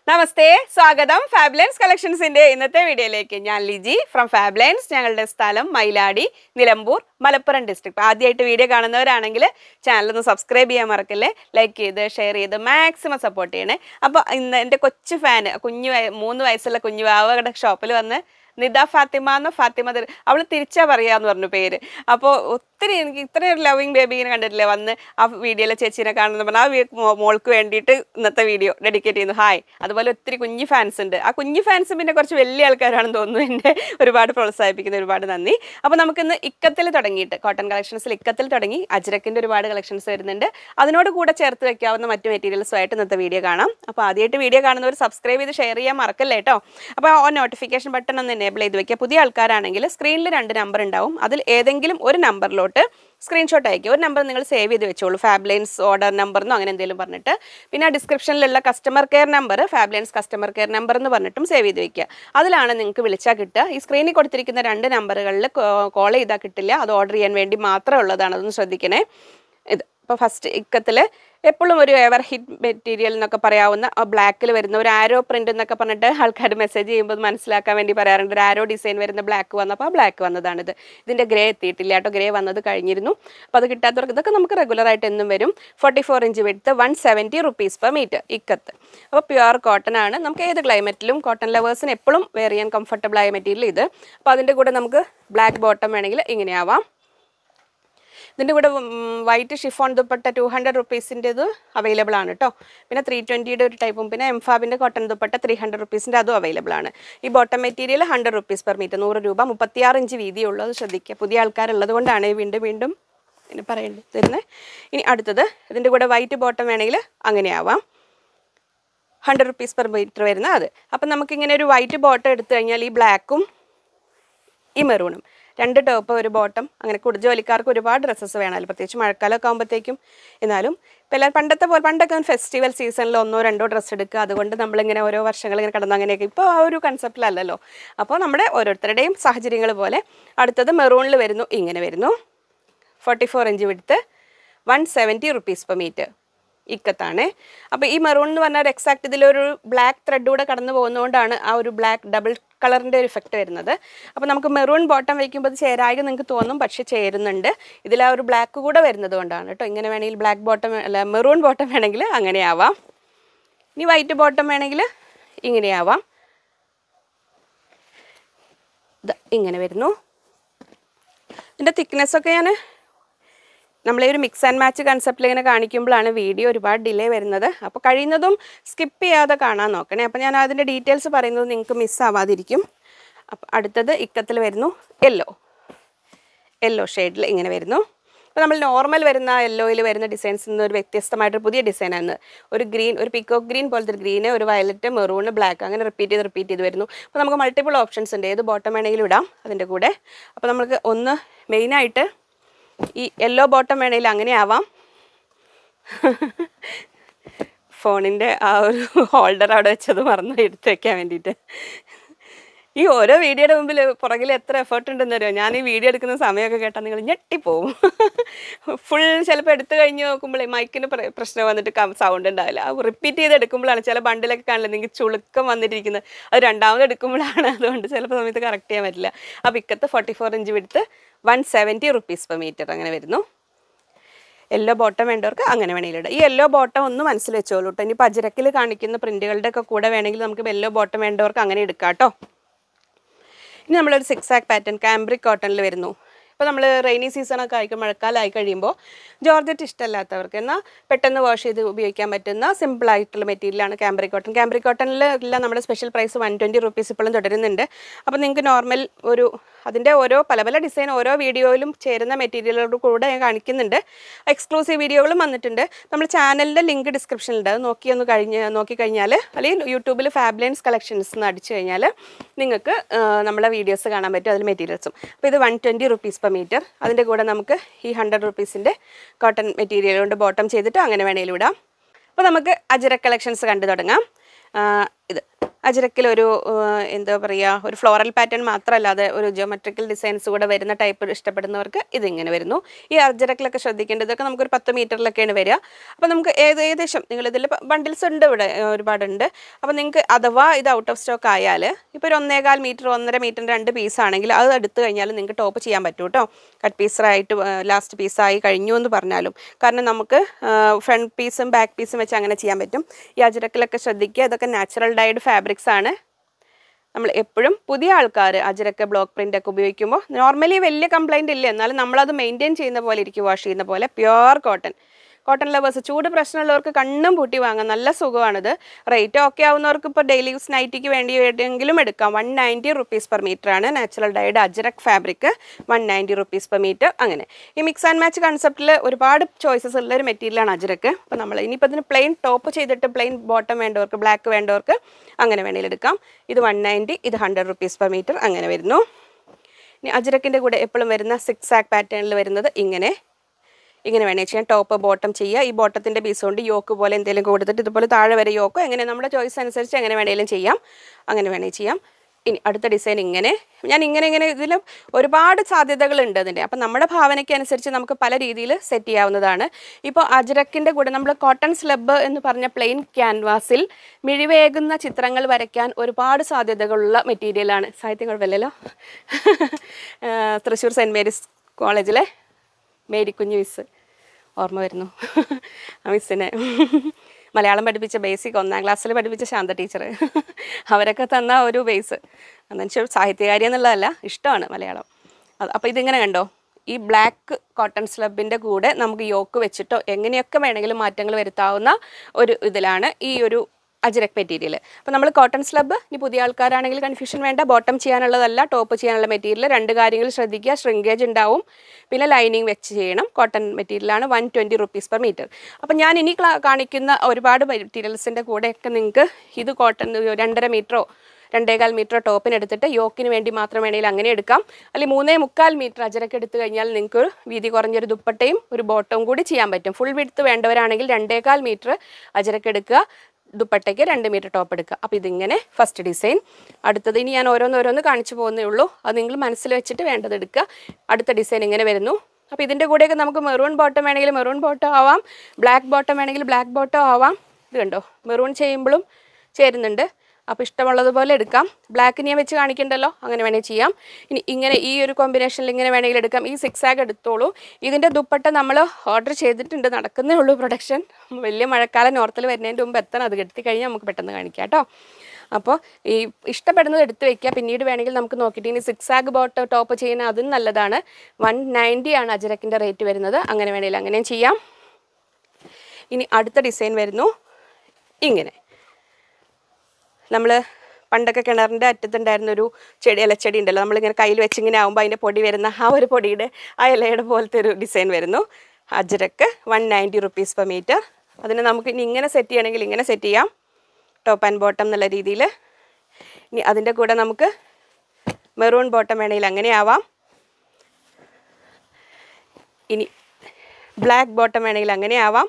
നമസ്തേ സ്വാഗതം ഫാബ്ലൻസ് കളക്ഷൻസിന്റെ ഇന്നത്തെ വീഡിയോയിലേക്ക് ഞാൻ ലിജി ഫ്രം ഫാബ്ലൻസ് ഞങ്ങളുടെ സ്ഥലം മൈലാടി നിലമ്പൂർ മലപ്പുറം ഡിസ്ട്രിക്ട് ആദ്യമായിട്ട് വീഡിയോ കാണുന്നവരാണെങ്കിൽ ചാനലൊന്ന് സബ്സ്ക്രൈബ് ചെയ്യാൻ മറക്കല്ലേ ലൈക്ക് ചെയ്ത് ഷെയർ ചെയ്ത് മാക്സിമം സപ്പോർട്ട് ചെയ്യണേ അപ്പോൾ ഇന്ന് എൻ്റെ കൊച്ചു ഫാന് കുഞ്ഞു വയ- മൂന്ന് വയസ്സുള്ള കുഞ്ഞു വാവയുടെ ഷോപ്പിൽ വന്ന് നിദ ഫാത്തിമ എന്നോ ഫാത്തിമ ദർ അവൾ തിരിച്ചാ പറയാന്ന് പറഞ്ഞു പേര് അപ്പോൾ ഒത്തിരി എനിക്ക് ഇത്രയും ഒരു ലവിങ് ബേബീനെ കണ്ടിട്ടില്ല വന്ന് ആ വീഡിയോയിലെ ചേച്ചീനെ കാണുന്ന പറഞ്ഞാൽ ആ വീ- മോ- മോൾക്ക് വേണ്ടിയിട്ട് ഇന്നത്തെ വീഡിയോ ഡെഡിക്കേറ്റ് ചെയ്യുന്നു ഹായ് അതുപോലെ ഒത്തിരി കുഞ്ഞു ഫാൻസ് ഉണ്ട് ആ കുഞ്ഞു ഫാൻസ് പിന്നെ കുറച്ച് വലിയ ആൾക്കാരാണെന്ന് തോന്നുന്നു എന്നെ ഒരുപാട് പ്രോത്സാഹിപ്പിക്കുന്ന ഒരുപാട് നന്ദി അപ്പോൾ നമുക്കിന്ന് ഇക്കത്തിൽ തുടങ്ങിയിട്ട് കോട്ടൺ കളക്ഷൻസിൽ ഇക്കത്തിൽ തുടങ്ങി അജ്രക്കിൻ്റെ ഒരുപാട് കളക്ഷൻസ് വരുന്നുണ്ട് അതിനോട് കൂടെ ചേർത്ത് വെക്കാവുന്ന മറ്റു മെറ്റീരിയൽസുമായിട്ട് ഇന്നത്തെ വീഡിയോ കാണാം അപ്പോൾ ആദ്യമായിട്ട് വീഡിയോ കാണുന്നവർ സബ്സ്ക്രൈബ് ചെയ്ത് ഷെയർ ചെയ്യാൻ മറക്കല്ലേ കേട്ടോ അപ്പോൾ ആ നോട്ടിഫിക്കേഷൻ ബട്ടൺ ഒന്ന് എനേബിൾ ചെയ്ത് വെക്കുക പുതിയ ആൾക്കാരാണെങ്കിൽ സ്ക്രീനിൽ രണ്ട് നമ്പർ ഉണ്ടാവും അതിൽ ഏതെങ്കിലും ഒരു നമ്പറിലോട്ട് സ്ക്രീൻഷോട്ട് അയക്കുക ഒരു നമ്പർ നിങ്ങൾ സേവ് ചെയ്ത് വെച്ചോളൂ ഫാബ്ലൈൻസ് ഓർഡർ നമ്പർ എന്നോ അങ്ങനെ എന്തെങ്കിലും പറഞ്ഞിട്ട് പിന്നെ ആ ഡിസ്ക്രിപ്ഷനിലുള്ള customer care number Fablines customer care number എന്ന് പറഞ്ഞിട്ടും സേവ് ചെയ്ത് വെക്കുക അതിലാണ് നിങ്ങൾക്ക് വിളിച്ചാൽ കിട്ടുക ഈ സ്ക്രീനിൽ കൊടുത്തിരിക്കുന്ന രണ്ട് നമ്പറുകളിൽ കോൾ ചെയ്താൽ കിട്ടില്ല അത് ഓർഡർ ചെയ്യാൻ വേണ്ടി മാത്രം ഉള്ളതാണ് അതൊന്ന് ശ്രദ്ധിക്കണേ ഇത് ഇപ്പോൾ ഫസ്റ്റ് ഇക്കത്തിൽ എപ്പോഴും ഒരു എവർ ഹിറ്റ് മെറ്റീരിയൽ എന്നൊക്കെ പറയാവുന്ന ബ്ലാക്കിൽ വരുന്ന ഒരു ആരോ പ്രിന്റ് എന്നൊക്കെ പറഞ്ഞിട്ട് ആൾക്കാർ മെസ്സേജ് ചെയ്യുമ്പോൾ മനസ്സിലാക്കാൻ വേണ്ടി പറയാറുണ്ട് ഒരു ആരോ ഡിസൈൻ വരുന്ന ബ്ലാക്ക് വന്നപ്പോൾ ആ ബ്ലാക്ക് വന്നതാണിത് ഇതിൻ്റെ ഗ്രേ എത്തിയിട്ടില്ല കേട്ടോ ഗ്രേ വന്നത് കഴിഞ്ഞിരുന്നു അപ്പോൾ അത് കിട്ടാത്തവർക്ക് ഇതൊക്കെ നമുക്ക് regular ആയിട്ട് എന്നും വരും ഫോർട്ടി ഫോർ ഇഞ്ച് വിടുത്ത് one seventy rupees per metre ikat അപ്പോൾ പ്യുവർ കോട്ടൺ ആണ് നമുക്ക് ഏത് ക്ലൈമറ്റിലും കോട്ടൺ ലവേഴ്സിന് എപ്പോഴും വെയർ ചെയ്യാൻ കംഫർട്ടബിൾ ആയ മെറ്റീരിയൽ ഇത് അപ്പോൾ അതിൻ്റെ കൂടെ നമുക്ക് ബ്ലാക്ക് ബോട്ടം വേണമെങ്കിൽ ഇങ്ങനെയാവാം ഇതിൻ്റെ കൂടെ white chiffon dupatta two hundred റുപ്പീസിൻ്റെത് അവൈലബിൾ ആണ് കേട്ടോ പിന്നെ ത്രീ ട്വൻറ്റിയുടെ ഒരു ടൈപ്പും പിന്നെ എംഫാബിൻ്റെ കോട്ടൺ ദുപ്പട്ട ത്രീ ഹൺഡ്രഡ് റുപ്പീസിൻ്റെ അതും അവൈലബിൾ ആണ് ഈ bottom material hundred rupees per metre നൂറ് രൂപ മുപ്പത്തിയാറ് ഇഞ്ച് വീതിയുള്ളൂ അത് ശ്രദ്ധിക്കുക പുതിയ ആൾക്കാരുള്ളത് കൊണ്ടാണ് ഈ വീണ്ടും വീണ്ടും പിന്നെ പറയേണ്ടത് തരുന്നത് ഇനി അടുത്തത് ഇതിൻ്റെ കൂടെ വൈറ്റ് ബോട്ടം വേണമെങ്കിൽ അങ്ങനെയാവാം ഹൺഡ്രഡ് റുപ്പീസ് പെർ മീറ്റർ വരുന്ന അത് അപ്പം നമുക്കിങ്ങനെ ഒരു വൈറ്റ് ബോട്ടം എടുത്തു കഴിഞ്ഞാൽ ഈ ബ്ലാക്കും ഈ മെറൂണും രണ്ട് ടോപ്പ് ഒരു ബോട്ടം അങ്ങനെ കൂടുതൽ ജോലിക്കാർക്ക് ഒരുപാട് ഡ്രസ്സസ് വേണമല്ലോ പ്രത്യേകിച്ച് മഴക്കാലമൊക്കെ ആകുമ്പോഴത്തേക്കും എന്നാലും ഇപ്പം എല്ലാവരും പണ്ടത്തെ പോലെ പണ്ടൊക്കെ ഫെസ്റ്റിവൽ സീസണിൽ ഒന്നോ രണ്ടോ ഡ്രസ്സ് എടുക്കുക അതുകൊണ്ട് നമ്മളിങ്ങനെ ഓരോ വർഷങ്ങൾ ഇങ്ങനെ കടന്ന് അങ്ങനെയൊക്കെ ഇപ്പോൾ ആ ഒരു കൺസെപ്റ്റിലല്ലല്ലോ അപ്പോൾ നമ്മുടെ ഓരോരുത്തരുടെയും സാഹചര്യങ്ങൾ പോലെ അടുത്തത് മെറൂണിൽ വരുന്നു ഇങ്ങനെ വരുന്നു ഫോർട്ടി ഫോർ ഇഞ്ച് വിടുത്ത് one seventy rupees per metre ഇക്കത്താണ് അപ്പോൾ ഈ മെറൂൺ എന്ന് പറഞ്ഞാൽ എക്സാക്ട് ഇതിലൊരു ബ്ലാക്ക് ത്രെഡ് കൂടെ കടന്നു പോകുന്നതുകൊണ്ടാണ് ആ ഒരു ബ്ലാക്ക് ഡബിൾ കളറിൻ്റെ ഒരു ഇഫക്റ്റ് വരുന്നത് അപ്പോൾ നമുക്ക് മെറൂൺ ബോട്ടം വയ്ക്കുമ്പോൾ അത് ചേരായി നിങ്ങൾക്ക് തോന്നും പക്ഷെ ചേരുന്നുണ്ട് ഇതിൽ ആ ഒരു ബ്ലാക്ക് കൂടെ വരുന്നത് കൊണ്ടാണ് കേട്ടോ ഇങ്ങനെ വേണമെങ്കിൽ ബ്ലാക്ക് ബോട്ടം അല്ല മെറൂൺ ബോട്ടം വേണമെങ്കിൽ അങ്ങനെയാവാം ഇനി വൈറ്റ് ബോട്ടം വേണമെങ്കിൽ ഇങ്ങനെയാവാം ഇത് ഇങ്ങനെ വരുന്നു ഇതിൻ്റെ തിക്നെസ്സൊക്കെ ഞാൻ നമ്മളെ ഒരു മിക്സ് ആൻഡ് മാച്ച് കൺസെപ്റ്റിൽ ഇങ്ങനെ കാണിക്കുമ്പോഴാണ് വീഡിയോ ഒരുപാട് ഡിലേ വരുന്നത് അപ്പോൾ കഴിയുന്നതും സ്കിപ്പ് ചെയ്യാതെ കാണാൻ നോക്കണേ അപ്പോൾ ഞാൻ അതിൻ്റെ ഡീറ്റെയിൽസ് പറയുന്നത് നിങ്ങൾക്ക് മിസ്സാവാതിരിക്കും അപ്പോൾ അടുത്തത് ഇക്കത്തിൽ വരുന്നു യെല്ലോ യെല്ലോ ഷെയ്ഡിൽ ഇങ്ങനെ വരുന്നു അപ്പോൾ നമ്മൾ നോർമൽ വരുന്ന യെല്ലോയിൽ വരുന്ന ഡിസൈൻസിൽ നിന്ന് ഒരു വ്യത്യസ്തമായിട്ടൊരു പുതിയ ഡിസൈനാണ് ഒരു ഗ്രീൻ ഒരു പിക്കോക്ക് ഗ്രീൻ പോലത്തെ ഒരു ഗ്രീന് ഒരു വയലറ്റ് മെറൂൺ ബ്ലാക്ക് അങ്ങനെ റിപ്പീറ്റ് ചെയ്ത് റിപ്പീറ്റ് ചെയ്ത് വരുന്നു അപ്പോൾ നമുക്ക് മൾട്ടിപ്പിൾ ഓപ്ഷൻസ് ഉണ്ട് ഏത് ബോട്ടം വേണമെങ്കിലും ഇടാം അതിൻ്റെ കൂടെ അപ്പോൾ നമുക്ക് ഒന്ന് മെയിനായിട്ട് ഈ യെല്ലോ ബോട്ടം വേണമെങ്കിൽ അങ്ങനെ ആവാം ഫോണിൻ്റെ ആ ഒരു ഹോൾഡർ അവിടെ വെച്ചത് മറന്നു എടുത്ത് വെക്കാൻ വേണ്ടിയിട്ട് ഈ ഓരോ വീഡിയോയുടെ മുമ്പിൽ പുറകിൽ എത്ര എഫേർട്ട് ഉണ്ടെന്ന് അറിയോ ഞാൻ ഈ വീഡിയോ എടുക്കുന്ന സമയമൊക്കെ കേട്ടാൽ നിങ്ങൾ ഞെട്ടിപ്പോവും ഫുൾ ചിലപ്പോൾ എടുത്തു കഴിഞ്ഞ് നോക്കുമ്പോഴേ മൈക്കിന് പ്ര- പ്രശ്നം വന്നിട്ട് സൗണ്ട് ഉണ്ടാവില്ല അത് റിപ്പീറ്റ് ചെയ്ത് എടുക്കുമ്പോഴാണ് ചില ബണ്ടിലൊക്കെ കാണില്ല നിങ്ങൾക്ക് ചുളുക്കം വന്നിട്ടിരിക്കുന്നത് അത് രണ്ടാമത് എടുക്കുമ്പോഴാണ് അതുകൊണ്ട് ചിലപ്പോൾ സമയത്ത് കറക്റ്റ് ചെയ്യാൻ പറ്റില്ല അപ്പോൾ ഇക്കത്ത് ഫോർട്ടി ഫോർ ഇഞ്ച് വിടുത്ത് one seventy rupees per metre അങ്ങനെ വരുന്നു യെല്ലോ ബോട്ടം വേണ്ടവർക്ക് അങ്ങനെ വേണമെങ്കിൽ ഇടാം ഈ യെല്ലോ ബോട്ടം ഒന്ന് മനസ്സിൽ വെച്ചോളൂ കേട്ടോ ഇനി പജരക്കിൽ കാണിക്കുന്ന പ്രിൻറ്റുകളുടെ ഒക്കെ കൂടെ വേണമെങ്കിൽ നമുക്ക് യെല്ലോ ബോട്ടം വേണ്ടവർക്ക് അങ്ങനെ എടുക്കാം കേട്ടോ ഇനി നമ്മളൊരു സിക്സ് ആക്ക് പാറ്റേൺ കാംബ്രിക് കോട്ടണിൽ വരുന്നു ഇപ്പോൾ നമ്മൾ റെയിനി സീസണൊക്കെ ആയി മഴക്കാലമായി കഴിയുമ്പോൾ ജോർജറ്റ് ഇഷ്ടമല്ലാത്തവർക്ക് എന്നാൽ പെട്ടെന്ന് വാഷ് ചെയ്ത് ഉപയോഗിക്കാൻ പറ്റുന്ന സിമ്പിൾ ആയിട്ടുള്ള മെറ്റീരിയലാണ് കാംബ്രിക് കോട്ടൺ കാംബ്രിക് കോട്ടണിൽ എല്ലാം നമ്മുടെ special price one twenty rupees ഇപ്പോഴും തുടരുന്നുണ്ട് അപ്പോൾ നിങ്ങൾക്ക് നോർമൽ ഒരു അതിൻ്റെ ഓരോ പല പല ഡിസൈൻ ഓരോ വീഡിയോയിലും ചേരുന്ന മെറ്റീരിയലുകളുടെ കൂടെ ഞാൻ കാണിക്കുന്നുണ്ട് എക്സ്ക്ലൂസീവ് വീഡിയോകളും വന്നിട്ടുണ്ട് നമ്മൾ ചാനലിൻ്റെ ലിങ്ക് ഡിസ്ക്രിപ്ഷനിലുണ്ട് അത് നോക്കി ഒന്ന് കഴിഞ്ഞ് നോക്കിക്കഴിഞ്ഞാൽ അല്ലെങ്കിൽ യൂട്യൂബിൽ ഫാബ്ലൈൻസ് കളക്ഷൻസ് എന്ന് അടിച്ചു കഴിഞ്ഞാൽ നിങ്ങൾക്ക് ആ, നമ്മളെ വീഡിയോസ് കാണാൻ പറ്റും അതിൽ മെറ്റീരിയൽസും അപ്പോൾ ഇത് one twenty rupees per metre അതിൻ്റെ കൂടെ നമുക്ക് ഈ ഹൺഡ്രഡ് റുപ്പീസിൻ്റെ കോട്ടൺ മെറ്റീരിയൽ കൊണ്ട് ബോട്ടം ചെയ്തിട്ട് അങ്ങനെ വേണമെങ്കിലും ഇടാം അപ്പോൾ നമുക്ക് അജര കളക്ഷൻസ് കണ്ടു തുടങ്ങാം ആ, ഇത് അജരക്കിൽ ഒരു ഏഹ്, എന്താ പറയുക ഒരു ഫ്ലോറൽ പാറ്റേൺ മാത്രമല്ലാതെ ഒരു ജിയോമെട്രിക്കൽ ഡിസൈൻസ് കൂടെ വരുന്ന ടൈപ്പ് ഇഷ്ടപ്പെടുന്നവർക്ക് ഇതിങ്ങനെ വരുന്നു ഈ അജരക്കിലൊക്കെ ശ്രദ്ധിക്കേണ്ടത് ഇതൊക്കെ നമുക്കൊരു പത്ത് മീറ്ററിലൊക്കെയാണ് വരിക അപ്പോൾ നമുക്ക് ഏത് ഏകദേശം നിങ്ങളിതിൽ ബണ്ടിൽസ് ഉണ്ട് ഇവിടെ ഏഹ്, ഒരുപാടുണ്ട് അപ്പോൾ നിങ്ങൾക്ക് അഥവാ ഇത് ഔട്ട് ഓഫ് സ്റ്റോക്ക് ആയാൽ ഇപ്പോൾ ഒരു ഒന്നേകാൽ മീറ്റർ ഒന്നര മീറ്ററിൻ്റെ രണ്ട് പീസ് ആണെങ്കിൽ അത് എടുത്തു കഴിഞ്ഞാൽ നിങ്ങൾക്ക് ടോപ്പ് ചെയ്യാൻ പറ്റും കേട്ടോ കട്ട് പീസായിട്ട് ലാസ്റ്റ് പീസായി കഴിഞ്ഞു എന്ന് പറഞ്ഞാലും കാരണം നമുക്ക് ഫ്രണ്ട് പീസും ബാക്ക് പീസും വെച്ച് അങ്ങനെ ചെയ്യാൻ പറ്റും ഈ അജരക്കിലൊക്കെ ശ്രദ്ധിക്കുക ഇതൊക്കെ നാച്ചുറൽ ഡൈഡ് ഫാബ്രിക്സ് ആണ് നമ്മൾ എപ്പോഴും പുതിയ ആൾക്കാർ അജരക്ക് ബ്ലോക്ക് പ്രിൻ്റ് ഒക്കെ ഉപയോഗിക്കുമ്പോൾ നോർമലി വലിയ കംപ്ലൈൻറ്റ് ഇല്ല എന്നാലും നമ്മളത് മെയിൻറ്റെയിൻ ചെയ്യുന്ന പോലെ ഇരിക്കും വാഷ് ചെയ്യുന്ന പോലെ പ്യുവർ കോട്ടൺ കോട്ടൺ ലവേഴ്സ് ചൂട് പ്രശ്നമുള്ളവർക്ക് കണ്ണും പൂട്ടി വാങ്ങാം നല്ല സുഖമാണിത് റേറ്റ് ഓക്കെ ആവുന്നവർക്ക് ഇപ്പോൾ ഡെയിലി യൂസ് നൈറ്റിക്ക് വേണ്ടി എങ്കിലും എടുക്കാം one ninety rupees per metre ആണ് natural dyed ajrakh fabric one ninety rupees per metre അങ്ങനെ ഈ മിക്സ് ആൻഡ് മാച്ച് കൺസെപ്റ്റിൽ ഒരുപാട് ചോയ്സസ് ഉള്ള ഒരു മെറ്റീരിയലാണ് അജരക്ക് അപ്പോൾ നമ്മൾ ഇനിയിപ്പോൾ ഇതിന് പ്ലെയിൻ ടോപ്പ് ചെയ്തിട്ട് പ്ലെയിൻ ബോട്ടം വേണ്ടവർക്ക് ബ്ലാക്ക് വേണ്ടവർക്ക് അങ്ങനെ വേണമെങ്കിൽ എടുക്കാം ഇത് വൺ നയൻറ്റി ഇത് ഹൺഡ്രഡ് റുപ്പീസ് പെർ മീറ്റർ അങ്ങനെ വരുന്നു ഇനി അജരക്കിൻ്റെ കൂടെ എപ്പോഴും വരുന്ന സിക്സ് ആക്ക് പാറ്റേണിൽ വരുന്നത് ഇങ്ങനെ ഇങ്ങനെ വേണേൽ ചെയ്യാം ടോപ്പ് ബോട്ടം ചെയ്യുക ഈ ബോട്ടത്തിൻ്റെ പീസ് കൊണ്ട് യോക്ക് പോലെ എന്തെങ്കിലും കൊടുത്തിട്ട് ഇതുപോലെ താഴെ വരെ യോക്കോ എങ്ങനെ നമ്മുടെ ചോയ്സ് അനുസരിച്ച് എങ്ങനെ വേണേലും ചെയ്യാം അങ്ങനെ വേണേൽ ചെയ്യാം ഇനി അടുത്ത ഡിസൈൻ ഇങ്ങനെ ഞാൻ ഇങ്ങനെ ഇങ്ങനെ ഇതിൽ ഒരുപാട് സാധ്യതകളുണ്ട് അതിൻ്റെ അപ്പം നമ്മുടെ ഭാവനയ്ക്ക് അനുസരിച്ച് നമുക്ക് പല രീതിയിൽ സെറ്റ് ചെയ്യാവുന്നതാണ് ഇപ്പോൾ അജരക്കിൻ്റെ കൂടെ നമ്മൾ കോട്ടൺ സ്ലബ് എന്ന് പറഞ്ഞ പ്ലെയിൻ ക്യാൻവാസിൽ മിഴിവേകുന്ന ചിത്രങ്ങൾ വരയ്ക്കാൻ ഒരുപാട് സാധ്യതകളുള്ള മെറ്റീരിയലാണ് സാഹിത്യം കുഴപ്പമില്ലല്ലോ ആ, തൃശ്ശൂർ സെൻറ്റ് മേരീസ് കോളേജിലെ മേരിക്കുഞ്ഞ് മിസ് ഓർമ്മ വരുന്നു ആ മിസ്സിനെ മലയാളം പഠിപ്പിച്ച ബേസിക് ഒന്നാം ക്ലാസ്സിൽ പഠിപ്പിച്ച ശാന്ത ടീച്ചർ അവരൊക്കെ തന്ന ഒരു ബേസ് എന്നുവെച്ചാൽ സാഹിത്യകാരി എന്നുള്ളതല്ല ഇഷ്ടമാണ് മലയാളം അത് അപ്പോൾ ഇതിങ്ങനെ കണ്ടോ ഈ ബ്ലാക്ക് കോട്ടൺ സ്ലബിൻ്റെ കൂടെ നമുക്ക് യോക്ക് വെച്ചിട്ടോ എങ്ങനെയൊക്കെ വേണമെങ്കിലും മാറ്റങ്ങൾ വരുത്താവുന്ന ഒരു ഇതിലാണ് ഈ ഒരു അജരക് മെറ്റീരിയൽ അപ്പോൾ നമ്മൾ കോട്ടൺ സ്ലബ് ഇനി പുതിയ ആൾക്കാരാണെങ്കിൽ കൺഫ്യൂഷൻ വേണ്ട ബോട്ടം ചെയ്യാനുള്ളതല്ല ടോപ്പ് ചെയ്യാനുള്ള മെറ്റീരിയൽ രണ്ട് കാര്യങ്ങൾ ശ്രദ്ധിക്കുക ശ്രിങ്കേജ് ഉണ്ടാവും പിന്നെ ലൈനിങ് വെച്ച് ചെയ്യണം കോട്ടൺ മെറ്റീരിയലാണ് one twenty rupees per metre അപ്പോൾ ഞാൻ ഇനി ക്ലാ- കാണിക്കുന്ന ഒരുപാട് മെറ്റീരിയൽസിൻ്റെ കൂടെയൊക്കെ നിങ്ങൾക്ക് ഇത് കോട്ടൺ രണ്ടര മീറ്ററോ രണ്ടേകാൽ മീറ്റർ ടോപ്പിന് എടുത്തിട്ട് യോക്കിന് വേണ്ടി മാത്രം വേണമെങ്കിൽ അങ്ങനെ എടുക്കാം അല്ലെങ്കിൽ മൂന്നേ മുക്കാൽ മീറ്റർ അജരക്ക് എടുത്തു കഴിഞ്ഞാൽ നിങ്ങൾക്ക് ഒരു വീതി കുറഞ്ഞൊരു ദുപ്പട്ടയും ഒരു ബോട്ടവും കൂടി ചെയ്യാൻ പറ്റും ഫുൾ വിടുത്ത് വേണ്ടവരാണെങ്കിൽ രണ്ടേകാൽ മീറ്റർ അജരക്ക് എടുക്കുക ദുപ്പട്ടയ്ക്ക് രണ്ട് മീറ്റർ ടോപ്പ് എടുക്കുക അപ്പോൾ ഇതിങ്ങനെ ഫസ്റ്റ് ഡിസൈൻ അടുത്തത് ഇനി ഞാൻ ഓരോന്നോരോന്ന് കാണിച്ചു പോകുന്നേ ഉള്ളൂ അത് നിങ്ങൾ മനസ്സിൽ വെച്ചിട്ട് വേണ്ടത് എടുക്കുക അടുത്ത ഡിസൈൻ ഇങ്ങനെ വരുന്നു അപ്പോൾ ഇതിൻ്റെ കൂടെയൊക്കെ നമുക്ക് മെറൂൺ ബോട്ടം വേണമെങ്കിൽ മെറൂൺ ബോട്ടം ആവാം ബ്ലാക്ക് ബോട്ടം വേണമെങ്കിൽ ബ്ലാക്ക് ബോട്ടം ആവാം ഇത് കണ്ടോ മെറൂൺ ചെയ്യുമ്പോഴും ചേരുന്നുണ്ട് അപ്പോൾ ഇഷ്ടമുള്ളതുപോലെ എടുക്കാം ബ്ലാക്ക് ഞാൻ വെച്ച് കാണിക്കണ്ടല്ലോ അങ്ങനെ വേണേൽ ചെയ്യാം ഇനി ഇങ്ങനെ ഈ ഒരു കോമ്പിനേഷനിൽ ഇങ്ങനെ വേണമെങ്കിൽ എടുക്കാം ഈ സിക്സ് ആഗ് എടുത്തോളൂ ഇതിൻ്റെ ദുപ്പട്ട നമ്മൾ ഓർഡർ ചെയ്തിട്ടുണ്ട് നടക്കുന്നേ ഉള്ളൂ പ്രൊഡക്ഷൻ വലിയ മഴക്കാലം നോർത്തിൽ വരുന്നതിൻ്റെ മുമ്പ് എത്തണം അത് കെട്ടി കഴിഞ്ഞാൽ നമുക്ക് പെട്ടെന്ന് കാണിക്കാം കേട്ടോ അപ്പോൾ ഈ ഇഷ്ടപ്പെടുന്നത് എടുത്ത് വെക്കുക പിന്നീട് വേണമെങ്കിൽ നമുക്ക് നോക്കിയിട്ട് ഇനി സിക്സ് ആഗ് ബോട്ട് ടോപ്പ് ചെയ്യുന്ന അതും നല്ലതാണ് വൺ നയൻറ്റി ആണ് അജരക്കിൻ്റെ റേറ്റ് വരുന്നത് അങ്ങനെ വേണമെങ്കിൽ അങ്ങനെയും ചെയ്യാം ഇനി അടുത്ത ഡിസൈൻ വരുന്നു ഇങ്ങനെ നമ്മൾ പണ്ടൊക്കെ കിണറിൻ്റെ അറ്റത്തുണ്ടായിരുന്ന ഒരു ചെടി ഇലച്ചെടി ഉണ്ടല്ലോ നമ്മളിങ്ങനെ കയ്യിൽ വെച്ച് ഇങ്ങനെ ആകുമ്പോൾ അതിൻ്റെ പൊടി വരുന്ന ആ ഒരു പൊടിയുടെ ആ ഇലയുടെ പോലത്തെ ഒരു ഡിസൈൻ വരുന്നു ajrakh one ninety rupees per metre അതിന് നമുക്ക് ഇനി ഇങ്ങനെ സെറ്റ് ചെയ്യണമെങ്കിൽ ഇങ്ങനെ സെറ്റ് ചെയ്യാം ടോപ്പ് ആൻഡ് ബോട്ടം എന്നുള്ള രീതിയിൽ ഇനി അതിൻ്റെ കൂടെ നമുക്ക് മെറൂൺ ബോട്ടം വേണമെങ്കിൽ അങ്ങനെ ആവാം ഇനി ബ്ലാക്ക് ബോട്ടം വേണമെങ്കിൽ അങ്ങനെ ആവാം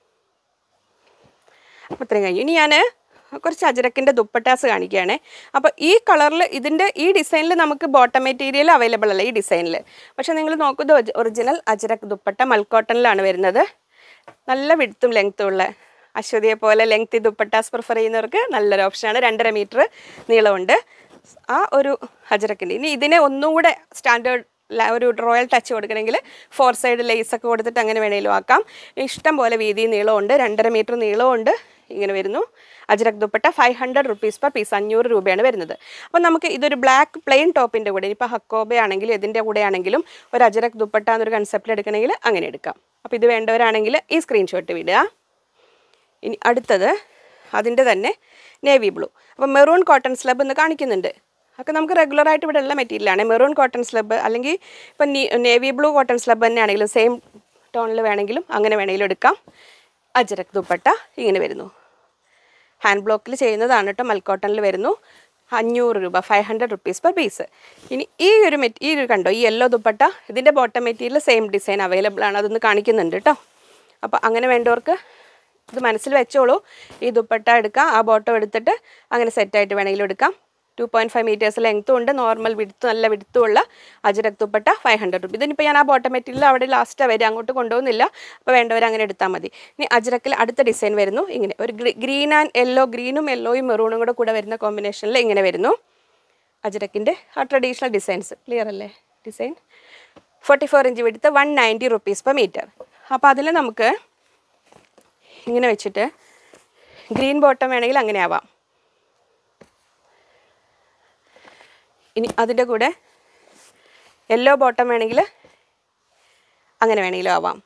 അപ്പോൾ ഇത്രയും കഴിഞ്ഞു ഇനി ഞാൻ കുറച്ച് അജരക്കിൻ്റെ ദുപ്പട്ടാസ് കാണിക്കുകയാണേ അപ്പോൾ ഈ കളറിൽ ഇതിൻ്റെ ഈ ഡിസൈനിൽ നമുക്ക് ബോട്ടം മെറ്റീരിയൽ അവൈലബിൾ അല്ല ഈ ഡിസൈനിൽ പക്ഷേ നിങ്ങൾ നോക്കുന്നത് ഒറിജിനൽ അജരക് ദുപ്പട്ട മൽക്കോട്ടണിലാണ് വരുന്നത് നല്ല വിടുത്തും ലെങ്ത്തും ഉള്ള അശ്വതിയെ പോലെ ലെങ്തി ദുപ്പട്ടാസ് പ്രിഫർ ചെയ്യുന്നവർക്ക് നല്ലൊരു ഓപ്ഷനാണ് രണ്ടര മീറ്റർ നീളമുണ്ട് ആ ഒരു അജരക്കിൻ്റെ ഇനി ഇതിനെ ഒന്നും കൂടെ സ്റ്റാൻഡേർഡ് ല- ഒരു റോയൽ ടച്ച് കൊടുക്കണമെങ്കിൽ ഫോർ സൈഡ് ലേസ് ഒക്കെ കൊടുത്തിട്ട് അങ്ങനെ വേണേലും ആക്കാം ഇഷ്ടം പോലെ വീതി നീളമുണ്ട് രണ്ടര മീറ്റർ നീളമുണ്ട് ഇങ്ങനെ വരുന്നു ajrakh dupatta five hundred rupees per piece അഞ്ഞൂറ് രൂപയാണ് വരുന്നത് അപ്പോൾ നമുക്ക് ഇതൊരു ബ്ലാക്ക് പ്ലെയിൻ ടോപ്പിൻ്റെ കൂടെ ഇപ്പോൾ ഹക്കോബ ആണെങ്കിലും ഇതിൻ്റെ കൂടെ ആണെങ്കിലും ഒരു അജ്രക് ദുപ്പട്ട എന്നൊരു കൺസെപ്റ്റിൽ എടുക്കണമെങ്കിൽ അങ്ങനെ എടുക്കാം അപ്പോൾ ഇത് വേണ്ടവരാണെങ്കിൽ ഈ സ്ക്രീൻഷോട്ട് വിടുക ഇനി അടുത്തത് അതിൻ്റെ തന്നെ നേവി ബ്ലൂ അപ്പോൾ മെറൂൺ കോട്ടൺ സ്ലബ് എന്ന് കാണിക്കുന്നുണ്ട് ഒക്കെ നമുക്ക് റെഗുലറായിട്ട് ഇവിടെ ഉള്ള മെറ്റീരിയലാണ് മെറൂൺ കോട്ടൺ സ്ലബ് അല്ലെങ്കിൽ ഇപ്പം നേവി ബ്ലൂ കോട്ടൺ സ്ലബ് തന്നെ ആണെങ്കിലും സെയിം ടോണിൽ വേണമെങ്കിലും അങ്ങനെ വേണമെങ്കിലും എടുക്കാം അജരക് ദുപ്പട്ട ഇങ്ങനെ വരുന്നു ഹാൻഡ് ബ്ലോക്കിൽ ചെയ്യുന്നതാണ് കേട്ടോ മൽക്കോട്ടണിൽ വരുന്നു അഞ്ഞൂറ് രൂപ five hundred rupees per piece ഇനി ഈ ഒരു മെറ്റ് ഈ ഒരു കണ്ടോ ഈ യെല്ലോ ദുപ്പട്ട ഇതിൻ്റെ bottom material same design available ആണ് അതൊന്ന് കാണിക്കുന്നുണ്ട് കേട്ടോ അപ്പോൾ അങ്ങനെ വേണ്ടവർക്ക് ഇത് മനസ്സിൽ വെച്ചോളൂ ഈ ദുപ്പട്ട എടുക്കാം ആ ബോട്ടം എടുത്തിട്ട് അങ്ങനെ സെറ്റായിട്ട് വേണമെങ്കിലും എടുക്കാം ടു പോയിൻറ്റ് ഫൈവ് മീറ്റേഴ്സ് ലെങ്ത്തും ഉണ്ട് നോർമൽ വിടുത്ത് നല്ല വിടുത്തുമുള്ള ajrakh dupatta five hundred rupees ഇതിനിപ്പോൾ ഞാൻ ആ ബോട്ടം മെറ്റീരിയൽ അവിടെ ലാസ്റ്റ് വരെ അങ്ങോട്ട് കൊണ്ടുപോകുന്നില്ല അപ്പോൾ വേണ്ടവർ അങ്ങനെ എടുത്താൽ മതി ഇനി അജരക്കിൽ അടുത്ത ഡിസൈൻ വരുന്നു ഇങ്ങനെ ഒരു ഗ്രീൻ ആൻഡ് യെല്ലോ ഗ്രീനും യെല്ലോയും മെറൂണും കൂടെ കൂടെ വരുന്ന കോമ്പിനേഷനിൽ ഇങ്ങനെ വരുന്നു അജരക്കിൻ്റെ ആ ട്രഡീഷണൽ ഡിസൈൻസ് ക്ലിയർ അല്ലേ ഡിസൈൻ ഫോർട്ടി ഫോർ ഇഞ്ച് വിടുത്ത് one ninety rupees per metre അപ്പോൾ അതിൽ നമുക്ക് ഇങ്ങനെ വെച്ചിട്ട് ഗ്രീൻ ബോട്ടം വേണമെങ്കിൽ അങ്ങനെ ആവാം ഇനി അതിൻ്റെ കൂടെ യെല്ലോ ബോട്ടം വേണമെങ്കിൽ അങ്ങനെ വേണമെങ്കിലും ആവാം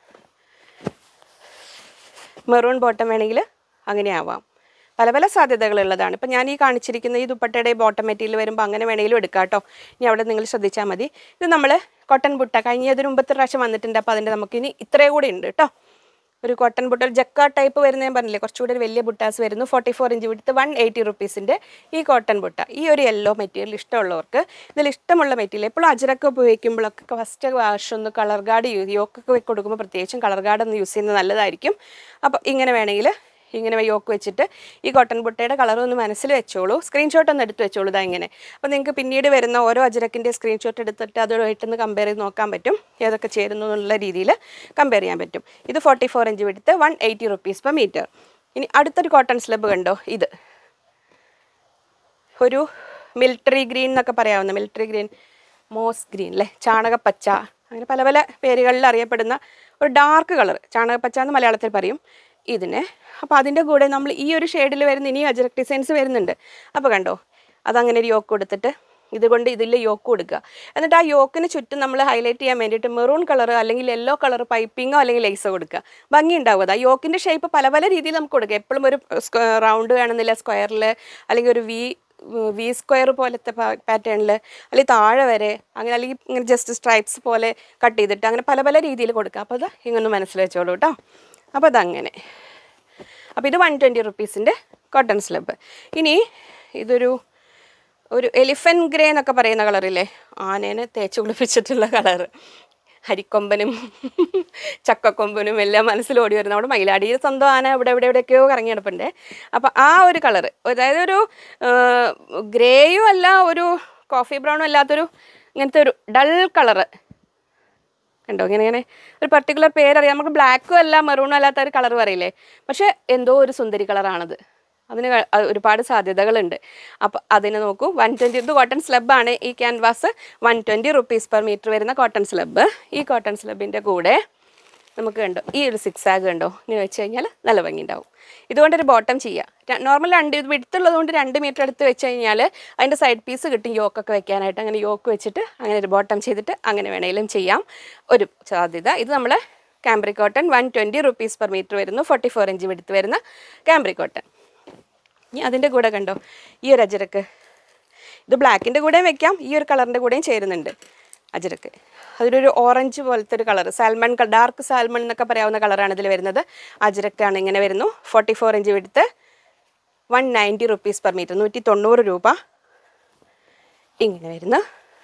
മെറൂൺ ബോട്ടം വേണമെങ്കിൽ അങ്ങനെ ആവാം പല പല സാധ്യതകളുള്ളതാണ് ഇപ്പം ഞാൻ ഈ കാണിച്ചിരിക്കുന്ന ഈ ദുപ്പട്ടയുടെ ബോട്ടം മെറ്റീരിയൽ വരുമ്പോൾ അങ്ങനെ വേണമെങ്കിലും എടുക്കാം കേട്ടോ ഇനി അവിടെ നിങ്ങൾ ശ്രദ്ധിച്ചാൽ മതി ഇത് നമ്മൾ കോട്ടൺ ബുട്ട കഴിഞ്ഞതിന് മുമ്പത്തെ പ്രാവശ്യം വന്നിട്ടുണ്ട് അപ്പോൾ അതിൻ്റെ നമുക്കിനി ഇത്രയും കൂടി ഉണ്ട് കേട്ടോ ഒരു കോട്ടൺ ബുട്ട ഒരു ജക്ക ടൈപ്പ് വരുന്ന ഞാൻ പറഞ്ഞില്ലേ കുറച്ചുകൂടി ഒരു വലിയ ബുട്ടാസ് വരുന്നു ഫോർട്ടി ഫോർ ഇഞ്ച് വിടുത്ത് വൺ എയ്റ്റി റുപ്പീസിൻ്റെ ഈ കോട്ടൺ ബുട്ട ഈ ഒരു യെല്ലോ മെറ്റീരിയൽ ഇഷ്ടമുള്ളവർക്ക് ഇതിൽ ഇഷ്ടമുള്ള മെറ്റീരിയൽ എപ്പോഴും അജരക്ക ഉപയോഗിക്കുമ്പോഴൊക്കെ ഫസ്റ്റ് വാഷ് ഒന്ന് കളർ ഗാർഡ് യൂസ് യോക്കൊക്കെ കൊടുക്കുമ്പോൾ പ്രത്യേകിച്ചും കളർ ഗാർഡ് ഒന്ന് യൂസ് ചെയ്യുന്നത് നല്ലതായിരിക്കും അപ്പോൾ ഇങ്ങനെ വേണമെങ്കിൽ ഇങ്ങനെ യോക്ക് വെച്ചിട്ട് ഈ കോട്ടൺ ബുട്ടയുടെ കളർ ഒന്ന് മനസ്സിൽ വെച്ചോളൂ സ്ക്രീൻഷോട്ട് ഒന്ന് എടുത്ത് വെച്ചോളൂ ഇതാ ഇങ്ങനെ അപ്പോൾ നിങ്ങൾക്ക് പിന്നീട് വരുന്ന ഓരോ അജരക്കിൻ്റെ സ്ക്രീൻഷോട്ട് എടുത്തിട്ട് അതുമായിട്ടൊന്ന് കമ്പയർ ചെയ്ത് നോക്കാൻ പറ്റും ഏതൊക്കെ ചേരുന്നു എന്നുള്ള രീതിയിൽ കമ്പയർ ചെയ്യാൻ പറ്റും ഇത് ഫോർട്ടി ഫോർ ഇഞ്ച് വിടുത്ത് one eighty rupees per metre ഇനി അടുത്തൊരു കോട്ടൺ സ്ലബ് കണ്ടോ ഇത് ഒരു മിലിറ്ററി ഗ്രീൻ എന്നൊക്കെ പറയാവുന്ന മിലിറ്ററി ഗ്രീൻ മോസ് ഗ്രീൻ അല്ലേ ചാണകപ്പച്ച അങ്ങനെ പല പല പേരുകളിൽ അറിയപ്പെടുന്ന ഒരു ഡാർക്ക് കളർ ചാണകപ്പച്ച എന്ന് മലയാളത്തിൽ പറയും ഇതിന് അപ്പോൾ അതിൻ്റെ കൂടെ നമ്മൾ ഈ ഒരു ഷെയ്ഡിൽ വരുന്ന ഇനി അജറക് ഡിസൈൻസ് വരുന്നുണ്ട് അപ്പോൾ കണ്ടോ അതങ്ങനെ ഒരു യോക്ക് കൊടുത്തിട്ട് ഇതുകൊണ്ട് ഇതിൽ യോക്ക് കൊടുക്കുക എന്നിട്ട് ആ യോക്കിന് ചുറ്റും നമ്മൾ ഹൈലൈറ്റ് ചെയ്യാൻ വേണ്ടിയിട്ട് മെറൂൺ കളർ അല്ലെങ്കിൽ യെല്ലോ കളർ പൈപ്പിങ്ങോ അല്ലെങ്കിൽ ലേസോ കൊടുക്കുക ഭംഗി ഉണ്ടാവും അത് ആ യോക്കിൻ്റെ ഷേപ്പ് പല പല രീതിയിൽ നമുക്ക് കൊടുക്കുക എപ്പോഴും ഒരു റൗണ്ട് വേണമെന്നില്ല സ്ക്വയറിൽ അല്ലെങ്കിൽ ഒരു വി വി സ്ക്വയർ പോലത്തെ പാറ്റേണിൽ അല്ലെങ്കിൽ താഴെ വരെ അങ്ങനെ അല്ലെങ്കിൽ ഇങ്ങനെ ജസ്റ്റ് സ്ട്രൈപ്സ് പോലെ കട്ട് ചെയ്തിട്ട് അങ്ങനെ പല പല രീതിയിൽ കൊടുക്കുക അപ്പോൾ അത് ഇങ്ങനെ മനസ്സിൽ വെച്ചോളൂ കേട്ടോ അപ്പോൾ അതങ്ങനെ അപ്പോൾ ഇത് വൺ ട്വൻറ്റി റുപ്പീസിൻ്റെ കോട്ടൺ സ്ലബ് ഇനി ഇതൊരു ഒരു എലിഫൻ ഗ്രേ എന്നൊക്കെ പറയുന്ന കളറില്ലേ ആനേനെ തേച്ച് കുളിപ്പിച്ചിട്ടുള്ള കളറ് ഹരിക്കൊമ്പനും ചക്കക്കൊമ്പനും എല്ലാം മനസ്സിൽ ഓടി വരുന്ന നമ്മുടെ മയിലാടിയിൽ സ്വന്തം ആന ഇവിടെ ഇവിടെ എവിടെയൊക്കെയോ കറങ്ങി കിടപ്പുണ്ട് അപ്പോൾ ആ ഒരു കളറ് അതായത് ഒരു ഗ്രേയും അല്ല ഒരു കോഫി ബ്രൗണും അല്ലാത്തൊരു ഇങ്ങനത്തെ ഒരു ഡൾ കളറ് കണ്ടോ ഇങ്ങനെ ഇങ്ങനെ ഒരു പർട്ടിക്കുലർ പേരറിയാം നമുക്ക് ബ്ലാക്കും അല്ല മെറൂണും അല്ലാത്ത ഒരു കളർ പറയില്ലേ പക്ഷേ എന്തോ ഒരു സുന്ദരി കളറാണത് അതിന് ക- അത് ഒരുപാട് സാധ്യതകളുണ്ട് അപ്പോൾ അതിന് നോക്കൂ വൺ ട്വൻറ്റി ഇത് കോട്ടൺ സ്ലബാണ് ഈ canvas one twenty rupees per metre വരുന്ന കോട്ടൺ സ്ലബ് ഈ കോട്ടൺ സ്ലബിൻ്റെ കൂടെ നമുക്ക് കണ്ടോ ഈ ഒരു സിക്സ് ആഗ് കണ്ടോ ഇനി വെച്ച് കഴിഞ്ഞാൽ നല്ല ഭംഗി ഉണ്ടാവും ഇതുകൊണ്ടൊരു ബോട്ടം ചെയ്യുക നോർമൽ രണ്ട് ഇത് വിടുത്തുള്ളത് കൊണ്ട് രണ്ട് മീറ്റർ എടുത്ത് വെച്ച് കഴിഞ്ഞാൽ അതിൻ്റെ സൈഡ് പീസ് കിട്ടും യോക്കൊക്കെ വെക്കാനായിട്ട് അങ്ങനെ യോക്ക് വെച്ചിട്ട് അങ്ങനെ ഒരു ബോട്ടം ചെയ്തിട്ട് അങ്ങനെ വേണമെങ്കിലും ചെയ്യാം ഒരു സാധ്യത ഇത് നമ്മൾ cambric cotton one twenty rupees per metre വരുന്നു ഫോർട്ടി ഫോർ ഇഞ്ച് വിടുത്ത് വരുന്ന കാംബ്രി കോട്ടൺ ഇനി അതിൻ്റെ കൂടെ കണ്ടോ ഈ ഒരു അജരക്ക് ഇത് ബ്ലാക്കിൻ്റെ കൂടെയും വെക്കാം ഈ ഒരു കളറിൻ്റെ കൂടെയും ചേരുന്നുണ്ട് അജരക്ക് അതിലൊരു ഓറഞ്ച് പോലത്തെ ഒരു കളർ സാൽമൺ ഡാർക്ക് സാൽമൺ എന്നൊക്കെ പറയാവുന്ന കളറാണ് ഇതിൽ വരുന്നത് അജരക്കാണ് ഇങ്ങനെ വരുന്നു ഫോർട്ടി ഫോർ ഇഞ്ച് വിടുത്ത് one ninety rupees per metre നൂറ്റി തൊണ്ണൂറ് രൂപ ഇങ്ങനെ വരുന്നു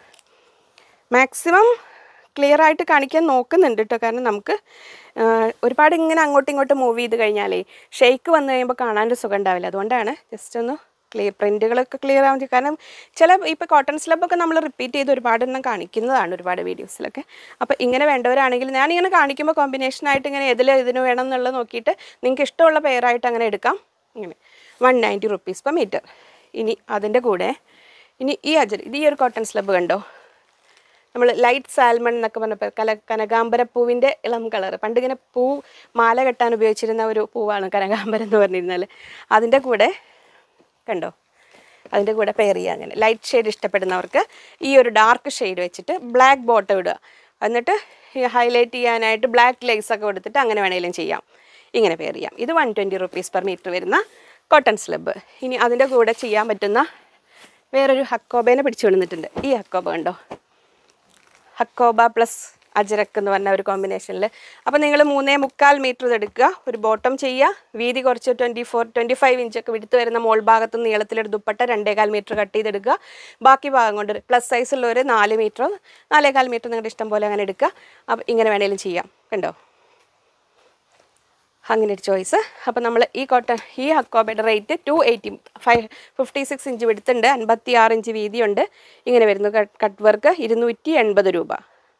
മാക്സിമം ക്ലിയർ ആയിട്ട് കാണിക്കാൻ നോക്കുന്നുണ്ട് കേട്ടോ കാരണം നമുക്ക് ആ, ഒരുപാട് ഇങ്ങനെ അങ്ങോട്ടും ഇങ്ങോട്ടും മൂവ് ചെയ്ത് കഴിഞ്ഞാലേ ഷെയ്ക്ക് വന്നു കഴിയുമ്പോൾ കാണാനൊരു സുഖം ഉണ്ടാവില്ല അതുകൊണ്ടാണ് ജസ്റ്റ് ഒന്ന് ക്ലിയർ പ്രിൻറ്റുകളൊക്കെ ക്ലിയർ ആവാൻ കാരണം ചില ഇപ്പോൾ കോട്ടൺ സ്ലബൊക്കെ നമ്മൾ റിപ്പീറ്റ് ചെയ്ത് ഒരുപാട് എണ്ണം കാണിക്കുന്നതാണ് ഒരുപാട് വീഡിയോസിലൊക്കെ അപ്പോൾ ഇങ്ങനെ വേണ്ടവരാണെങ്കിൽ ഞാനിങ്ങനെ കാണിക്കുമ്പോൾ കോമ്പിനേഷനായിട്ട് ഇങ്ങനെ ഇതിൽ ഇതിന് വേണം എന്നുള്ളത് നോക്കിയിട്ട് നിങ്ങൾക്ക് ഇഷ്ടമുള്ള പെയറായിട്ട് അങ്ങനെ എടുക്കാം ഇങ്ങനെ one ninety rupees per metre ഇനി അതിൻ്റെ കൂടെ ഇനി ഈ അജർ ഇത് ഈ ഒരു കോട്ടൺ സ്ലബ് കണ്ടോ നമ്മൾ ലൈറ്റ് സാൽമൺ എന്നൊക്കെ പറഞ്ഞപ്പോൾ കല കനകാമ്പരപ്പൂവിൻ്റെ ഇളം കളർ പണ്ട് ഇങ്ങനെ പൂ മാല കെട്ടാൻ ഉപയോഗിച്ചിരുന്ന ഒരു പൂവാണ് കനകാമ്പരം എന്ന് പറഞ്ഞിരുന്നാൽ അതിൻ്റെ കൂടെ കണ്ടോ അതിൻ്റെ കൂടെ പെയർ ചെയ്യുക അങ്ങനെ ലൈറ്റ് ഷെയ്ഡ് ഇഷ്ടപ്പെടുന്നവർക്ക് ഈ ഒരു ഡാർക്ക് ഷെയ്ഡ് വെച്ചിട്ട് ബ്ലാക്ക് ബോട്ടം ഇടുക എന്നിട്ട് ഹൈലൈറ്റ് ചെയ്യാനായിട്ട് ബ്ലാക്ക് ലേസ് ഒക്കെ കൊടുത്തിട്ട് അങ്ങനെ വേണമെങ്കിലും ചെയ്യാം ഇങ്ങനെ പെയർ ചെയ്യാം ഇത് one twenty rupees per metre വരുന്ന കോട്ടൺ സ്ലബ് ഇനി അതിൻ്റെ കൂടെ ചെയ്യാൻ പറ്റുന്ന വേറൊരു ഹക്കോബേനെ പിടിച്ചു വിടുന്നിട്ടുണ്ട് ഈ ഹക്കോബ കണ്ടോ ഹക്കോബ പ്ലസ് അജരക്ക് എന്ന് പറഞ്ഞ ഒരു കോമ്പിനേഷനിൽ അപ്പോൾ നിങ്ങൾ മൂന്നേ മുക്കാൽ മീറ്റർ ഇത് എടുക്കുക ഒരു ബോട്ടം ചെയ്യുക വീതി കുറച്ച് ട്വൻറ്റി ഫോർ ട്വൻറ്റി ഫൈവ് ഇഞ്ചൊക്കെ വിടുത്ത് വരുന്ന മോൾ ഭാഗത്ത് നീളത്തിലൊരു ദുപ്പട്ട രണ്ടേകാൽ മീറ്റർ കട്ട് ചെയ്തെടുക്കുക ബാക്കി ഭാഗം കൊണ്ട് പ്ലസ് സൈസുള്ളവർ നാല് മീറ്ററോ നാലേകാൽ മീറ്റർ നിങ്ങളുടെ ഇഷ്ടം പോലെ അങ്ങനെ എടുക്കുക അപ്പോൾ ഇങ്ങനെ വേണേലും ചെയ്യാം കണ്ടോ അങ്ങനെ ഒരു ചോയ്സ് അപ്പോൾ നമ്മൾ ഈ കോട്ടൺ ഈ ഹക്കോബയുടെ rate two eighty five fifty six inch വിടുത്തുണ്ട് അൻപത്തി ആറ് ഇഞ്ച് വീതിയുണ്ട് ഇങ്ങനെ വരുന്നു കട്ട് വർക്ക് ഇരുന്നൂറ്റി എൺപത് രൂപ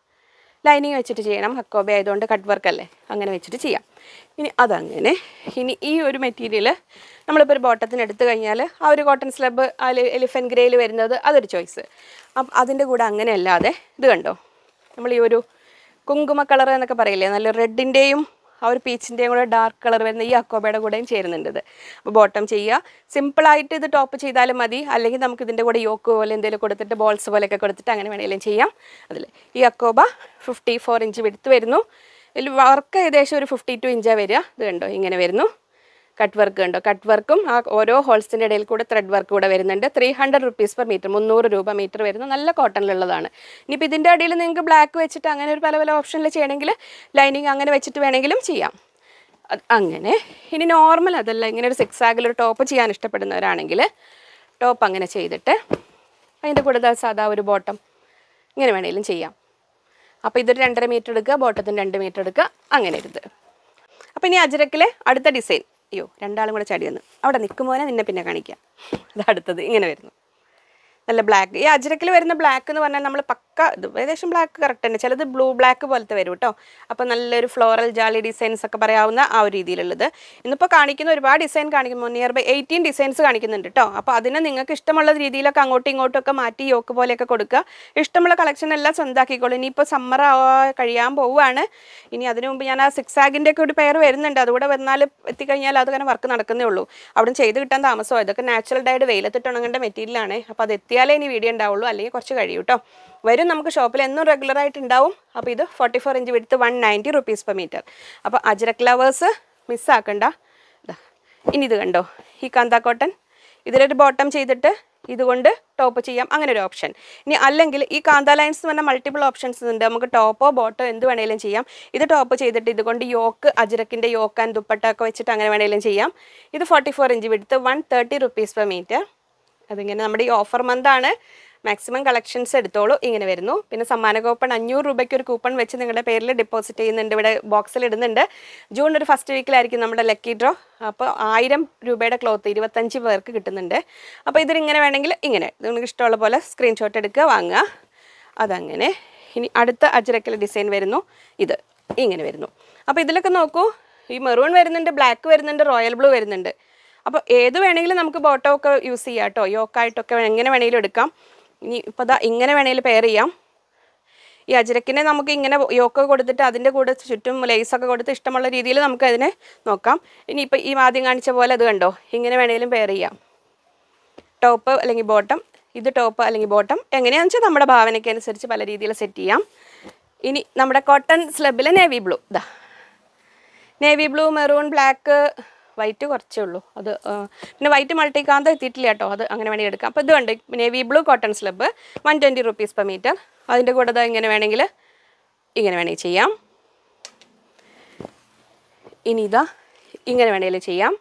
ലൈനിങ് വെച്ചിട്ട് ചെയ്യണം ഹക്കോബ ആയതുകൊണ്ട് കട്ട് വർക്ക് അല്ലേ അങ്ങനെ വെച്ചിട്ട് ചെയ്യാം ഇനി അതങ്ങനെ ഇനി ഈ ഒരു മെറ്റീരിയൽ നമ്മളിപ്പോൾ ഒരു ബോട്ടത്തിന് എടുത്തു കഴിഞ്ഞാൽ ആ ഒരു കോട്ടൺ സ്ലബ് അതിൽ എലിഫൻ ഗ്രേയിൽ വരുന്നത് അതൊരു ചോയ്സ് അപ്പം അതിൻ്റെ കൂടെ അങ്ങനെ അല്ലാതെ ഇത് കണ്ടോ നമ്മൾ ഈ ഒരു കുങ്കുമ കളർ എന്നൊക്കെ പറയില്ലേ നല്ല റെഡിൻ്റെയും ആ ഒരു പീച്ചിൻ്റെയും കൂടെ ഡാർക്ക് കളർ വരുന്ന ഈ അക്കോബയുടെ കൂടെയും ചേരുന്നുണ്ട് ഇത് അപ്പോൾ ബോട്ടം ചെയ്യുക സിമ്പിളായിട്ട് ഇത് ടോപ്പ് ചെയ്താലും മതി അല്ലെങ്കിൽ നമുക്ക് ഇതിൻ്റെ കൂടെ യോക്ക് പോലെ എന്തെങ്കിലും കൊടുത്തിട്ട് ബോൾസ് പോലെയൊക്കെ കൊടുത്തിട്ട് അങ്ങനെ വേണമെങ്കിലും ചെയ്യാം അതിൽ ഈ അക്കോബ ഫിഫ്റ്റി ഫോർ ഇഞ്ച് വിടുത്ത് വരുന്നു ഇതിൽ വർക്ക് ഏകദേശം ഒരു ഫിഫ്റ്റി ടു ഇഞ്ചാണ് വരിക ഇത് കണ്ടോ ഇങ്ങനെ വരുന്നു കട്ട് വർക്ക് കണ്ടോ കട്ട് വർക്കും ആ ഓരോ ഹോൾസിൻ്റെ ഇടയിൽ കൂടെ ത്രെഡ് വർക്ക് കൂടെ വരുന്നുണ്ട് three hundred rupees per metre മുന്നൂറ് രൂപ മീറ്റർ വരുന്നു നല്ല കോട്ടണിലുള്ളതാണ് ഇനിയിപ്പോൾ ഇതിൻ്റെ അടിയിൽ നിങ്ങൾക്ക് ബ്ലാക്ക് വെച്ചിട്ട് അങ്ങനെ ഒരു പല പല ഓപ്ഷനിൽ ചെയ്യണമെങ്കിൽ ലൈനിങ് അങ്ങനെ വെച്ചിട്ട് വേണമെങ്കിലും ചെയ്യാം അത് അങ്ങനെ ഇനി നോർമൽ അതല്ല ഇങ്ങനെ ഒരു സിക്സ് ആഗിൽ ഒരു ടോപ്പ് ചെയ്യാൻ ഇഷ്ടപ്പെടുന്നവരാണെങ്കിൽ ടോപ്പ് അങ്ങനെ ചെയ്തിട്ട് അതിൻ്റെ കൂടെ ദാ സാധാ ഒരു ബോട്ടം ഇങ്ങനെ വേണമെങ്കിലും ചെയ്യാം അപ്പോൾ ഇതൊരു രണ്ടര മീറ്റർ എടുക്കുക ബോട്ടത്തിന് രണ്ട് മീറ്റർ എടുക്കുക അങ്ങനെ ഇരുത് അപ്പോൾ ഇനി അജരക്കിലെ അടുത്ത ഡിസൈൻ അയ്യോ രണ്ടാളും കൂടെ ചടി വന്നു അവിടെ നിൽക്കുമോനെ നിന്നെ പിന്നെ കാണിക്കാം ഇത് അടുത്തത് ഇങ്ങനെ വരുന്നു നല്ല ബ്ലാക്ക് ഈ അജരക്കിൽ വരുന്ന ബ്ലാക്ക് എന്ന് പറഞ്ഞാൽ നമ്മൾ പക്ക ഇത് ഏകദേശം ബ്ലാക്ക് കറക്റ്റ് തന്നെ ചിലത് ബ്ലൂ ബ്ലാക്ക് പോലത്തെ വരും കേട്ടോ അപ്പോൾ നല്ലൊരു ഫ്ലോറൽ ജാലി ഡിസൈൻസ് ഒക്കെ പറയാവുന്ന ആ ഒരു രീതിയിലുള്ളത് ഇന്നിപ്പോൾ കാണിക്കുന്ന ഒരുപാട് ഡിസൈൻ കാണിക്കുമ്പോൾ നിയർ ബൈ എയ്റ്റീൻ ഡിസൈൻസ് കാണിക്കുന്നുണ്ട് കേട്ടോ അപ്പോൾ അതിനെ നിങ്ങൾക്ക് ഇഷ്ടമുള്ള രീതിയിലൊക്കെ അങ്ങോട്ടും ഇങ്ങോട്ടും ഒക്കെ മാറ്റി യോക്ക് പോലെയൊക്കെ കൊടുക്കുക ഇഷ്ടമുള്ള കളക്ഷൻ എല്ലാം സ്വന്തമാക്കിക്കോളൂ ഇനിയിപ്പോൾ സമ്മർ കഴിയാൻ പോവുകയാണ് ഇനി അതിനു മുമ്പ് ഞാൻ ആ സിക്സ് ആഗിൻ്റെ ഒക്കെ ഒരു പെയർ വരുന്നുണ്ട് അതുകൂടെ വന്നാൽ എത്തിക്കഴിഞ്ഞാൽ അത് അങ്ങനെ വർക്ക് നടക്കുന്നേ ഉള്ളൂ അവിടെ ചെയ്ത് കിട്ടാൻ താമസമോ ഇതൊക്കെ നാച്ചുറൽ ഡയഡ് വെയിലത്തിട്ട് ഉണങ്ങേണ്ട മെറ്റീരിയലാണ് അപ്പോൾ അത് എത്തിയാലേ ഇനി വീഡിയോ ഉണ്ടാവുള്ളൂ അല്ലെങ്കിൽ കുറച്ച് കഴിയും കേട്ടോ വരും നമുക്ക് ഷോപ്പിൽ എന്നും റെഗുലർ ആയിട്ട് ഉണ്ടാവും അപ്പോൾ ഇത് ഫോർട്ടി ഫോർ ഇഞ്ച് വിടുത്ത് one ninety rupees per metre അപ്പോൾ അജരക് ലവേഴ്സ് മിസ്സാക്കണ്ട ഇതാ ഇനി ഇത് കണ്ടോ ഈ കാന്ത കോട്ടൺ ഇതിലൊരു ബോട്ടം ചെയ്തിട്ട് ഇതുകൊണ്ട് ടോപ്പ് ചെയ്യാം അങ്ങനെ ഒരു ഓപ്ഷൻ ഇനി അല്ലെങ്കിൽ ഈ കാന്ത ലൈൻസ് എന്ന് പറഞ്ഞാൽ മൾട്ടിപ്പിൾ ഓപ്ഷൻസ് ഉണ്ട് നമുക്ക് ടോപ്പോ ബോട്ടോ എന്ത് വേണേലും ചെയ്യാം ഇത് ടോപ്പ് ചെയ്തിട്ട് ഇതുകൊണ്ട് യോക്ക് അജരക്കിൻ്റെ യോക്ക് ആൻഡ് ദുപ്പട്ട ഒക്കെ വെച്ചിട്ട് അങ്ങനെ വേണേലും ചെയ്യാം ഇത് ഫോർട്ടി ഫോർ ഇഞ്ച് വിടുത്ത് one thirty rupees per metre അതിങ്ങനെ നമ്മുടെ ഈ ഓഫർ മന്താണ് മാക്സിമം കളക്ഷൻസ് എടുത്തോളൂ ഇങ്ങനെ വരുന്നു പിന്നെ സമ്മാന കൂപ്പൺ അഞ്ഞൂറ് രൂപയ്ക്ക് ഒരു കൂപ്പൺ വെച്ച് നിങ്ങളുടെ പേരിൽ ഡെപ്പോസിറ്റ് ചെയ്യുന്നുണ്ട് ഇവിടെ ബോക്സിൽ ഇടുന്നുണ്ട് ജൂൺ ഒരു ഫസ്റ്റ് വീക്കിലായിരിക്കും നമ്മുടെ ലക്കി ഡ്രോ അപ്പോൾ ആയിരം രൂപയുടെ ക്ലോത്ത് ഇരുപത്തഞ്ച് പേർക്ക് കിട്ടുന്നുണ്ട് അപ്പോൾ ഇതിലിങ്ങനെ വേണമെങ്കിൽ ഇങ്ങനെ ഇത് നിങ്ങൾക്ക് ഇഷ്ടമുള്ള പോലെ സ്ക്രീൻഷോട്ട് എടുക്കുക വാങ്ങുക അതങ്ങനെ ഇനി അടുത്ത അജരക്കൽ ഡിസൈൻ വരുന്നു ഇത് ഇങ്ങനെ വരുന്നു അപ്പോൾ ഇതിലൊക്കെ നോക്കൂ ഈ മെറൂൺ വരുന്നുണ്ട് ബ്ലാക്ക് വരുന്നുണ്ട് റോയൽ ബ്ലൂ വരുന്നുണ്ട് അപ്പോൾ ഏത് വേണമെങ്കിലും നമുക്ക് ബോട്ടോ ഒക്കെ യൂസ് ചെയ്യാം കേട്ടോ യോക്കായിട്ടൊക്കെ വേ- എങ്ങനെ വേണമെങ്കിലും എടുക്കാം ഇനി ഇപ്പോൾ ദാ ഇങ്ങനെ വേണമെങ്കിലും പെയർ ചെയ്യാം ഈ അജരക്കിനെ നമുക്ക് ഇങ്ങനെ യോക്ക് കൊടുത്തിട്ട് അതിൻ്റെ കൂടെ ചുറ്റും ലേസൊക്കെ കൊടുത്ത് ഇഷ്ടമുള്ള രീതിയിൽ നമുക്ക് അതിനെ നോക്കാം ഇനിയിപ്പോൾ ഈ ആദ്യം കാണിച്ച പോലെ അത് കണ്ടോ ഇങ്ങനെ വേണമെങ്കിലും പെയർ ചെയ്യാം ടോപ്പ് അല്ലെങ്കിൽ ബോട്ടം ഇത് ടോപ്പ് അല്ലെങ്കിൽ ബോട്ടം എങ്ങനെയാണെന്ന് വെച്ചാൽ നമ്മുടെ ഭാവനയ്ക്ക് അനുസരിച്ച് പല രീതിയിൽ സെറ്റ് ചെയ്യാം ഇനി നമ്മുടെ കോട്ടൺ സ്ലബിൽ നേവി ബ്ലൂ ഇതാ navy blue maroon black white കുറച്ചേ ഉള്ളൂ അത് ആ, പിന്നെ വൈറ്റ് മൾട്ടിക്കാന്ത എത്തിയിട്ടില്ല കേട്ടോ അത് അങ്ങനെ വേണമെങ്കിൽ എടുക്കാം അപ്പോൾ ഇത് കണ്ട് navy blue cotton slub one twenty rupees per metre അതിൻ്റെ കൂടെ ദാ ഇങ്ങനെ വേണമെങ്കിൽ ഇങ്ങനെ വേണമെങ്കിൽ ചെയ്യാം ഇനി ഇതാ ഇങ്ങനെ വേണമെങ്കിൽ ചെയ്യാം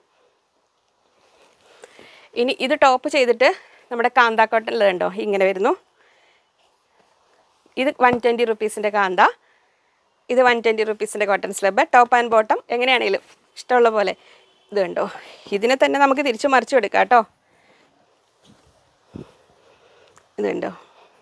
ഇനി ഇത് ടോപ്പ് ചെയ്തിട്ട് നമ്മുടെ കാന്ത കോട്ടണിൽ ഉണ്ടോ ഇങ്ങനെ വരുന്നു ഇത് വൺ ട്വൻറ്റി റുപ്പീസിൻ്റെ കാന്ത ഇത് വൺ ട്വൻറ്റി റുപ്പീസിൻ്റെ cotton slub top and bottom എങ്ങനെയാണെങ്കിലും ഇഷ്ടമുള്ള പോലെ ഇത് കണ്ടോ ഇതിനെ തന്നെ നമുക്ക് തിരിച്ചു മറിച്ചു എടുക്കാം കേട്ടോ ഇത് കണ്ടോ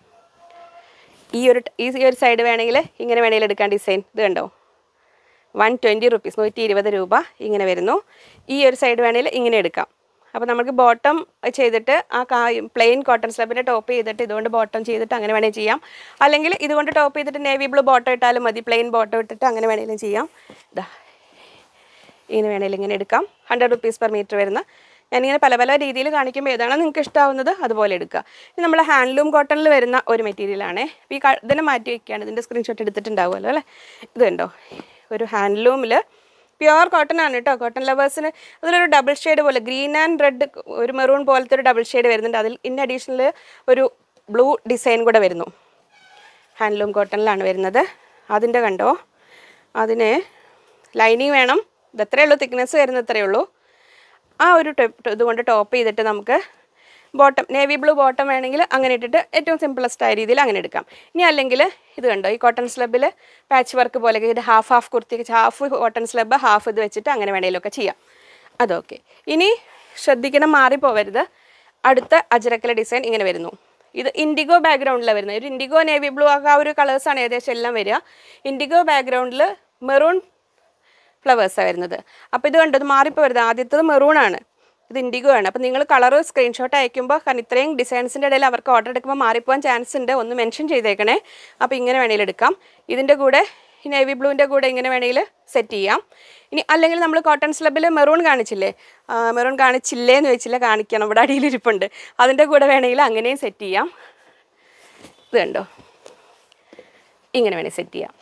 ഈ ഒരു ഈ ഒരു സൈഡ് വേണമെങ്കിൽ ഇങ്ങനെ വേണമെങ്കിൽ എടുക്കാം ഡിസൈൻ ഇത് കണ്ടോ വൺ ട്വൻറ്റി റുപ്പീസ് നൂറ്റി ഇരുപത് രൂപ ഇങ്ങനെ വരുന്നു ഈ ഒരു സൈഡ് വേണമെങ്കിൽ ഇങ്ങനെ എടുക്കാം അപ്പോൾ നമുക്ക് ബോട്ടം ചെയ്തിട്ട് ആ കാ പ്ലെയിൻ കോട്ടൺ സ്ലബിൻ്റെ ടോപ്പ് ചെയ്തിട്ട് ഇതുകൊണ്ട് ബോട്ടം ചെയ്തിട്ട് അങ്ങനെ വേണമെങ്കിൽ ചെയ്യാം അല്ലെങ്കിൽ ഇതുകൊണ്ട് ടോപ്പ് ചെയ്തിട്ട് നേവി ബ്ലൂ ബോട്ടം ഇട്ടാലും മതി പ്ലെയിൻ ബോട്ടം ഇട്ടിട്ട് അങ്ങനെ വേണമെങ്കിലും ചെയ്യാം ഇതാ ഇങ്ങനെ വേണമെങ്കിലും ഇങ്ങനെ എടുക്കാം ഹൺഡ്രഡ് റുപ്പീസ് പെർ മീറ്റർ വരുന്ന ഞാനിങ്ങനെ പല പല രീതിയിൽ കാണിക്കുമ്പോൾ ഏതാണോ നിങ്ങൾക്ക് ഇഷ്ടമാവുന്നത് അതുപോലെ എടുക്കുക ഇത് നമ്മൾ ഹാൻഡ്ലൂം കോട്ടണിൽ വരുന്ന ഒരു മെറ്റീരിയലാണ് ഈ ക- ഇതിനെ മാറ്റി വയ്ക്കുകയാണ് ഇതിൻ്റെ സ്ക്രീൻഷോട്ട് എടുത്തിട്ടുണ്ടാവുമല്ലോ അല്ലേ ഇത് കണ്ടോ ഒരു ഹാൻഡ്ലൂമിൽ പ്യുവർ കോട്ടൺ ആണ് കേട്ടോ കോട്ടൺ ലവേഴ്സിന് അതിലൊരു ഡബിൾ ഷെയ്ഡ് പോലെ ഗ്രീൻ ആൻഡ് റെഡ് ഒരു മെറൂൺ പോലത്തെ ഒരു ഡബിൾ ഷെയ്ഡ് വരുന്നുണ്ട് അതിൽ ഇൻ അഡീഷണൽ ഒരു ബ്ലൂ ഡിസൈൻ കൂടെ വരുന്നു ഹാൻഡ്ലൂം കോട്ടണിലാണ് വരുന്നത് അതിൻ്റെ കണ്ടോ അതിന് ലൈനിങ് വേണം ഇത് എത്രയേ ഉള്ളൂ തിക്നെസ് വരുന്നത് എത്രയേ ഉള്ളൂ ആ ഒരു ടോപ്പ് ഇതുകൊണ്ട് ടോപ്പ് ചെയ്തിട്ട് നമുക്ക് ബോട്ടം നേവി ബ്ലൂ ബോട്ടം വേണമെങ്കിൽ അങ്ങനെ ഇട്ടിട്ട് ഏറ്റവും സിമ്പിളസ്റ്റ് ആയ രീതിയിൽ അങ്ങനെ എടുക്കാം ഇനി അല്ലെങ്കിൽ ഇത് കണ്ടോ ഈ കോട്ടൺ സ്ലബിൽ പാച്ച് വർക്ക് പോലെ ഇത് half half kurti half cotton slub half ഇത് വെച്ചിട്ട് അങ്ങനെ വേണമെങ്കിലൊക്കെ ചെയ്യാം അതൊക്കെ ഇനി ശ്രദ്ധിക്കണം മാറിപ്പോവരുത് അടുത്ത അജരക്കല ഡിസൈൻ ഇങ്ങനെ വരുന്നു ഇത് ഇൻഡിഗോ ബാക്ക്ഗ്രൗണ്ടിലാണ് വരുന്നത് ഒരു ഇൻഡിഗോ നേവി ബ്ലൂ ഒക്കെ ആ ഒരു കളേഴ്സാണ് ഏകദേശം എല്ലാം വരിക ഇൻഡിഗോ ബാക്ക്ഗ്രൗണ്ടിൽ മെറൂൺ ഫ്ലവേഴ്സാണ് വരുന്നത് അപ്പോൾ ഇത് കണ്ടത് മാറിപ്പോൾ വരുന്നത് ആദ്യത്തത് മെറൂൺ ആണ് ഇത് ഇൻഡിഗോ ആണ് അപ്പോൾ നിങ്ങൾ കളർ സ്ക്രീൻഷോട്ട് അയക്കുമ്പോൾ കാരണം ഇത്രയും ഡിസൈൻസിൻ്റെ ഇടയിൽ അവർക്ക് ഓർഡർ എടുക്കുമ്പോൾ മാറിപ്പോകാൻ ചാൻസ് ഉണ്ട് ഒന്ന് മെൻഷൻ ചെയ്തേക്കണേ അപ്പോൾ ഇങ്ങനെ വേണമെങ്കിൽ എടുക്കാം ഇതിൻ്റെ കൂടെ ഈ നേവി ബ്ലൂവിൻ്റെ കൂടെ ഇങ്ങനെ വേണമെങ്കിൽ സെറ്റ് ചെയ്യാം ഇനി അല്ലെങ്കിൽ നമ്മൾ കോട്ടൺ സ്ലബിൽ മെറൂൺ കാണിച്ചില്ലേ മെറൂൺ കാണിച്ചില്ലേ എന്ന് വെച്ചില്ല കാണിക്കണം ഇവിടെ അടിയിലിരിപ്പുണ്ട് അതിൻ്റെ കൂടെ വേണമെങ്കിൽ അങ്ങനെയും സെറ്റ് ചെയ്യാം ഇത് കണ്ടോ ഇങ്ങനെ വേണേൽ സെറ്റ് ചെയ്യാം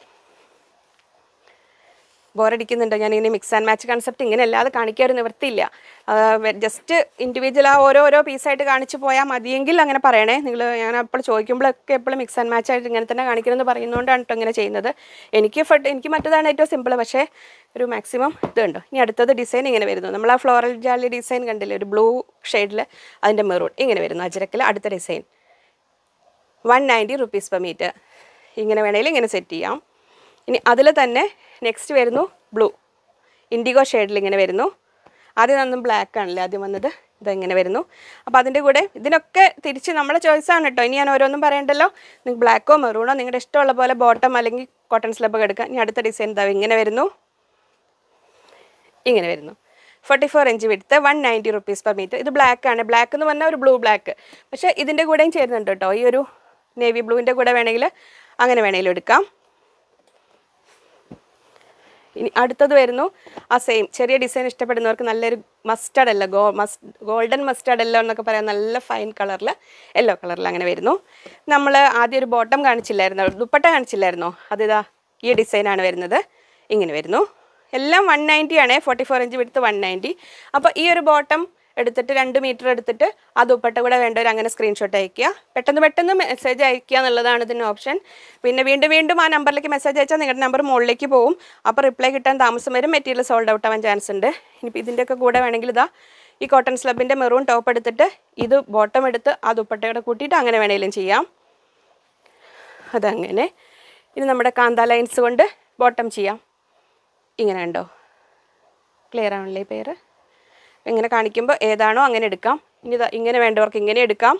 ബോറടിക്കുന്നുണ്ടോ ഞാൻ ഇങ്ങനെ മിക്സ് ആൻഡ് മാച്ച് കൺസെപ്റ്റ് ഇങ്ങനെ അല്ലാതെ കാണിക്കാൻ ഒരു നിവൃത്തിയില്ല ജസ്റ്റ് ഇൻഡിവിജ്വൽ ആ ഓരോ ഓരോ പീസായിട്ട് കാണിച്ചു പോയാൽ മതിയെങ്കിൽ അങ്ങനെ പറയണേ നിങ്ങൾ ഞാൻ അപ്പോൾ ചോദിക്കുമ്പോഴൊക്കെ എപ്പോഴും മിക്സ് ആൻഡ് മാച്ച് ആയിട്ട് ഇങ്ങനെ തന്നെ കാണിക്കണമെന്ന് പറയുന്നതുകൊണ്ടാണ് കേട്ടോ ഇങ്ങനെ ചെയ്യുന്നത് എനിക്ക് ഫട്ട് എനിക്ക് മറ്റേതാണ് ഏറ്റവും സിമ്പിൾ പക്ഷേ ഒരു മാക്സിമം ഇത് കണ്ടോ ഇനി അടുത്തത് ഡിസൈൻ ഇങ്ങനെ വരുന്നു നമ്മൾ ആ ഫ്ലോറൽ ജാലി ഡിസൈൻ കണ്ടില്ലേ ഒരു ബ്ലൂ ഷെയ്ഡിൽ അതിൻ്റെ മെറൂൺ ഇങ്ങനെ വരുന്നു അജരക്കിൽ അടുത്ത design one ninety rupees per metre ഇങ്ങനെ വേണമെങ്കിൽ ഇങ്ങനെ സെറ്റ് ചെയ്യാം ഇനി അതിൽ തന്നെ നെക്സ്റ്റ് വരുന്നു ബ്ലൂ ഇൻഡിഗോ ഷെയ്ഡിൽ ഇങ്ങനെ വരുന്നു ആദ്യം നന്നും ബ്ലാക്ക് ആണല്ലേ ആദ്യം വന്നത് ഇതെങ്ങനെ വരുന്നു അപ്പോൾ അതിൻ്റെ കൂടെ ഇതിനൊക്കെ തിരിച്ച് നമ്മുടെ ചോയ്സാണ് കേട്ടോ ഇനി ഞാൻ ഓരോന്നും പറയണ്ടല്ലോ നിങ്ങൾക്ക് ബ്ലാക്കോ മെറൂണോ നിങ്ങളുടെ ഇഷ്ടമുള്ള പോലെ ബോട്ടം അല്ലെങ്കിൽ കോട്ടൺ സ്ലബൊക്കെ എടുക്കാം ഇനി അടുത്ത ഡിസൈൻ ഇതാ ഇങ്ങനെ വരുന്നു ഇങ്ങനെ വരുന്നു ഫോർട്ടി ഫോർ ഇഞ്ച് വിടുത്ത് one ninety rupees per metre ഇത് ബ്ലാക്ക് ആണ് ബ്ലാക്ക് എന്ന് പറഞ്ഞാൽ ഒരു ബ്ലൂ ബ്ലാക്ക് പക്ഷേ ഇതിൻ്റെ കൂടെയും ചേരുന്നുണ്ട് കേട്ടോ ഈ ഒരു നേവി ബ്ലൂവിൻ്റെ കൂടെ വേണമെങ്കിൽ അങ്ങനെ വേണമെങ്കിലും എടുക്കാം ഇനി അടുത്തത് വരുന്നു ആ സെയിം ചെറിയ ഡിസൈൻ ഇഷ്ടപ്പെടുന്നവർക്ക് നല്ലൊരു മസ്റ്റർഡ് അല്ല ഗോ മസ് ഗോൾഡൻ മസ്റ്റർഡ് എല്ലോ എന്നൊക്കെ പറയാം നല്ല ഫൈൻ കളറിൽ യെല്ലോ കളറിൽ അങ്ങനെ വരുന്നു നമ്മൾ ആദ്യം ഒരു ബോട്ടം കാണിച്ചില്ലായിരുന്നോ ദുപ്പട്ട കാണിച്ചില്ലായിരുന്നോ അതിതാ ഈ ഡിസൈനാണ് വരുന്നത് ഇങ്ങനെ വരുന്നു എല്ലാം വൺ നയൻറ്റി ആണ് ഫോർട്ടി ഫോർ ഇഞ്ച് വിടുത്ത് വൺ നയൻറ്റി അപ്പോൾ ഈ ഒരു ബോട്ടം എടുത്തിട്ട് രണ്ട് മീറ്റർ എടുത്തിട്ട് ആ ദുപ്പട്ട കൂടെ വേണ്ടവർ അങ്ങനെ സ്ക്രീൻഷോട്ട് അയക്കുക പെട്ടെന്ന് പെട്ടെന്ന് മെസ്സേജ് അയക്കുക എന്നുള്ളതാണ് ഇതിന് ഓപ്ഷൻ പിന്നെ വീണ്ടും വീണ്ടും ആ നമ്പറിലേക്ക് മെസ്സേജ് അയച്ചാൽ നിങ്ങളുടെ നമ്പർ മുകളിലേക്ക് പോകും അപ്പോൾ റിപ്ലൈ കിട്ടാൻ താമസം വരും മെറ്റീരിയൽ സോൾഡ് ഔട്ട് ആവാൻ ചാൻസ് ഉണ്ട് ഇനിയിപ്പോൾ ഇതിൻ്റെയൊക്കെ കൂടെ വേണമെങ്കിൽ ഇതാ ഈ കോട്ടൺ സ്ലബിൻ്റെ മെറൂൺ ടോപ്പ് എടുത്തിട്ട് ഇത് ബോട്ടം എടുത്ത് ആ ദുപ്പട്ടയുടെ കൂട്ടിയിട്ട് അങ്ങനെ വേണമെങ്കിലും ചെയ്യാം അതങ്ങനെ ഇനി നമ്മുടെ കാന്ത ലൈൻസ് കൊണ്ട് ബോട്ടം ചെയ്യാം ഇങ്ങനെ ഉണ്ടോ ക്ലിയർ ആണല്ലേ ഈ പേര് ഇങ്ങനെ കാണിക്കുമ്പോൾ ഏതാണോ അങ്ങനെ എടുക്കാം ഇനി ഇതാ ഇങ്ങനെ വേണ്ടവർക്ക് ഇങ്ങനെ എടുക്കാം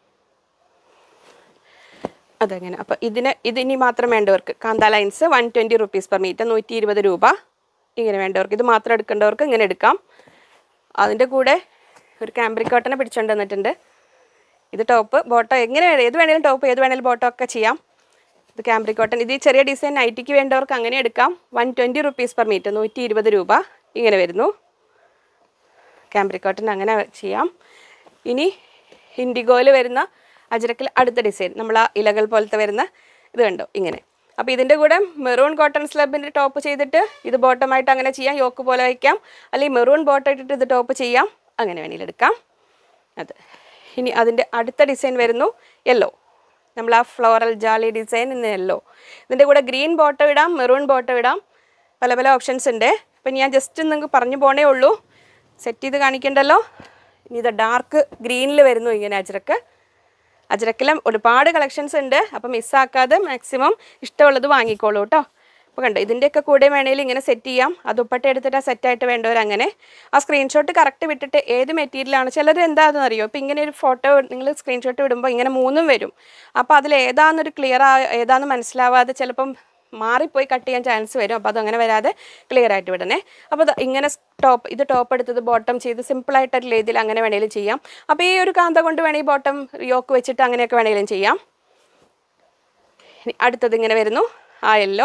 അതങ്ങനെ അപ്പോൾ ഇതിന് ഇതിനി മാത്രം വേണ്ടവർക്ക് kantha lines one twenty rupees per metre നൂറ്റി ഇരുപത് രൂപ ഇങ്ങനെ വേണ്ടവർക്ക് ഇത് മാത്രം എടുക്കേണ്ടവർക്ക് ഇങ്ങനെ എടുക്കാം അതിൻ്റെ കൂടെ ഒരു ക്യാമ്പ്രിക് കോട്ടനെ പിടിച്ചുകൊണ്ട് വന്നിട്ടുണ്ട് ഇത് ടോപ്പ് ബോട്ടോ എങ്ങനെ വേണേ- ഏത് വേണേലും ടോപ്പ് ഏത് വേണേലും ബോട്ടോ ഒക്കെ ചെയ്യാം ഇത് ക്യാമ്പ്രിക് കോട്ടൺ ഇത് ഈ ചെറിയ ഡിസൈൻ നൈറ്റിക്ക് വേണ്ടവർക്ക് അങ്ങനെ എടുക്കാം one twenty rupees per metre നൂറ്റി ഇരുപത് രൂപ ഇങ്ങനെ വരുന്നു ക്യാമ്പ്രിക് കോട്ടൺ അങ്ങനെ ചെയ്യാം ഇനി ഇൻഡിഗോയിൽ വരുന്ന അജരക്കിൽ അടുത്ത ഡിസൈൻ നമ്മൾ ആ ഇലകൾ പോലത്തെ വരുന്ന ഇത് കണ്ടോ ഇങ്ങനെ അപ്പോൾ ഇതിൻ്റെ കൂടെ മെറൂൺ കോട്ടൺ സ്ലബിൻ്റെ ടോപ്പ് ചെയ്തിട്ട് ഇത് ബോട്ടമായിട്ട് അങ്ങനെ ചെയ്യാം യോക്ക് പോലെ വയ്ക്കാം അല്ലെങ്കിൽ മെറൂൺ ബോട്ടം ഇട്ടിട്ട് ഇത് ടോപ്പ് ചെയ്യാം അങ്ങനെ വേണമെങ്കിൽ എടുക്കാം അത് ഇനി അതിൻ്റെ അടുത്ത ഡിസൈൻ വരുന്നു യെല്ലോ നമ്മൾ ആ ഫ്ലോറൽ ജാലി ഡിസൈൻ ഇന്ന് യെല്ലോ ഇതിൻ്റെ കൂടെ ഗ്രീൻ ബോട്ടം ഇടാം മെറൂൺ ബോട്ടം ഇടാം പല പല ഓപ്ഷൻസ് ഉണ്ട് അപ്പം ഞാൻ ജസ്റ്റ് നിങ്ങൾക്ക് പറഞ്ഞു പോണേ ഉള്ളൂ സെറ്റ് ചെയ്ത് കാണിക്കണ്ടല്ലോ ഇനി ഇത് ഡാർക്ക് ഗ്രീനിൽ വരുന്നു ഇങ്ങനെ അജ്രക്ക് അജ്രക്കിലും ഒരുപാട് കളക്ഷൻസ് ഉണ്ട് അപ്പം മിസ്സാക്കാതെ മാക്സിമം ഇഷ്ടമുള്ളത് വാങ്ങിക്കോളൂ കേട്ടോ അപ്പോൾ കണ്ടോ ഇതിൻ്റെയൊക്കെ കൂടെ വേണമെങ്കിൽ ഇങ്ങനെ സെറ്റ് ചെയ്യാം അത് ദുപ്പട്ട എടുത്തിട്ട് ആ സെറ്റായിട്ട് വേണ്ടവർ അങ്ങനെ ആ സ്ക്രീൻഷോട്ട് കറക്റ്റ് വിട്ടിട്ട് ഏത് മെറ്റീരിയലാണ് ചിലർ എന്താണെന്ന് അറിയോ ഇപ്പോൾ ഇങ്ങനെ ഒരു ഫോട്ടോ നിങ്ങൾ സ്ക്രീൻഷോട്ട് വിടുമ്പോൾ ഇങ്ങനെ മൂന്നും വരും അപ്പോൾ അതിൽ ഏതാണെന്നൊരു ക്ലിയർ ആ ഏതാണെന്ന് മനസ്സിലാവാതെ ചിലപ്പം മാറിപ്പോയി കട്ട് ചെയ്യാൻ ചാൻസ് വരും അപ്പോൾ അതങ്ങനെ വരാതെ ക്ലിയർ ആയിട്ട് വിടണേ അപ്പോൾ ദാ ഇങ്ങനെ ടോപ്പ് ഇത് ടോപ്പ് എടുത്തത് ബോട്ടം ചെയ്ത് സിമ്പിളായിട്ടൊരു രീതിയിൽ അങ്ങനെ വേണമെങ്കിലും ചെയ്യാം അപ്പോൾ ഈ ഒരു കാന്ത കൊണ്ട് വേണമെങ്കിൽ ബോട്ടം യോക്ക് വെച്ചിട്ട് അങ്ങനെയൊക്കെ വേണമെങ്കിലും ചെയ്യാം ഇനി അടുത്തത് ഇങ്ങനെ വരുന്നു ആ യെല്ലോ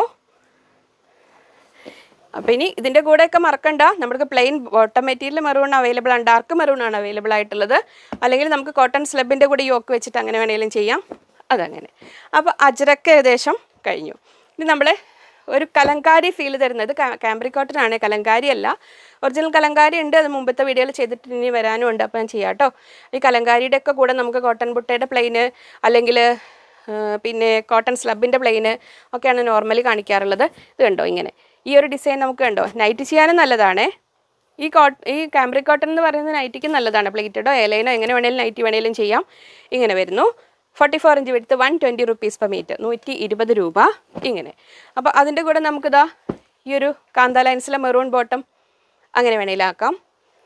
അപ്പോൾ ഇനി ഇതിൻ്റെ കൂടെയൊക്കെ മറക്കണ്ട നമുക്ക് plain bottom material maroon available ആണ് ഡാർക്ക് മെറൂൺ ആണ് അവൈലബിൾ ആയിട്ടുള്ളത് അല്ലെങ്കിൽ നമുക്ക് കോട്ടൺ സ്ലബിൻ്റെ കൂടെ യോക്ക് വെച്ചിട്ട് അങ്ങനെ വേണമെങ്കിലും ചെയ്യാം അതങ്ങനെ അപ്പോൾ അജ്രക്ക് ഏകദേശം കഴിഞ്ഞു ഇനി നമ്മൾ ഒരു കലങ്കാരി ഫീൽ തരുന്നത് കാംബ്രി കോട്ടൺ ആണ് കലങ്കാരി അല്ല ഒറിജിനൽ കലങ്കാരി ഉണ്ട് അത് മുമ്പത്തെ വീഡിയോയിൽ ചെയ്തിട്ട് ഇനി വരാനും ഉണ്ട് അപ്പോൾ ഞാൻ ചെയ്യാം കേട്ടോ ഈ കലങ്കാരിയുടെ ഒക്കെ കൂടെ നമുക്ക് കോട്ടൺ ബുട്ടയുടെ പ്ലെയിന് അല്ലെങ്കിൽ പിന്നെ കോട്ടൺ സ്ലബിൻ്റെ പ്ലെയിന് ഒക്കെയാണ് നോർമലി കാണിക്കാറുള്ളത് ഇത് കണ്ടോ ഇങ്ങനെ ഈ ഒരു ഡിസൈൻ നമുക്ക് കണ്ടോ നൈറ്റ് ചെയ്യാനും നല്ലതാണേ ഈ കോട്ട് ഈ കാംബ്രിക് കോട്ടൺ എന്ന് പറയുന്നത് നൈറ്റിക്ക് നല്ലതാണ് പ്ലേറ്റഡോ എലൈനോ എങ്ങനെ വേണേലും നൈറ്റി വേണേലും ചെയ്യാം ഇങ്ങനെ വരുന്നു ഫോർട്ടി ഫോർ ഇഞ്ച് വിടുത്ത് one twenty rupees per metre നൂറ്റി ഇരുപത് രൂപ ഇങ്ങനെ അപ്പോൾ അതിൻ്റെ കൂടെ നമുക്കിതാ ഈ ഒരു കാന്ത ലൈൻസിലെ മെറൂൺ ബോട്ടം അങ്ങനെ വേണേലും ആക്കാം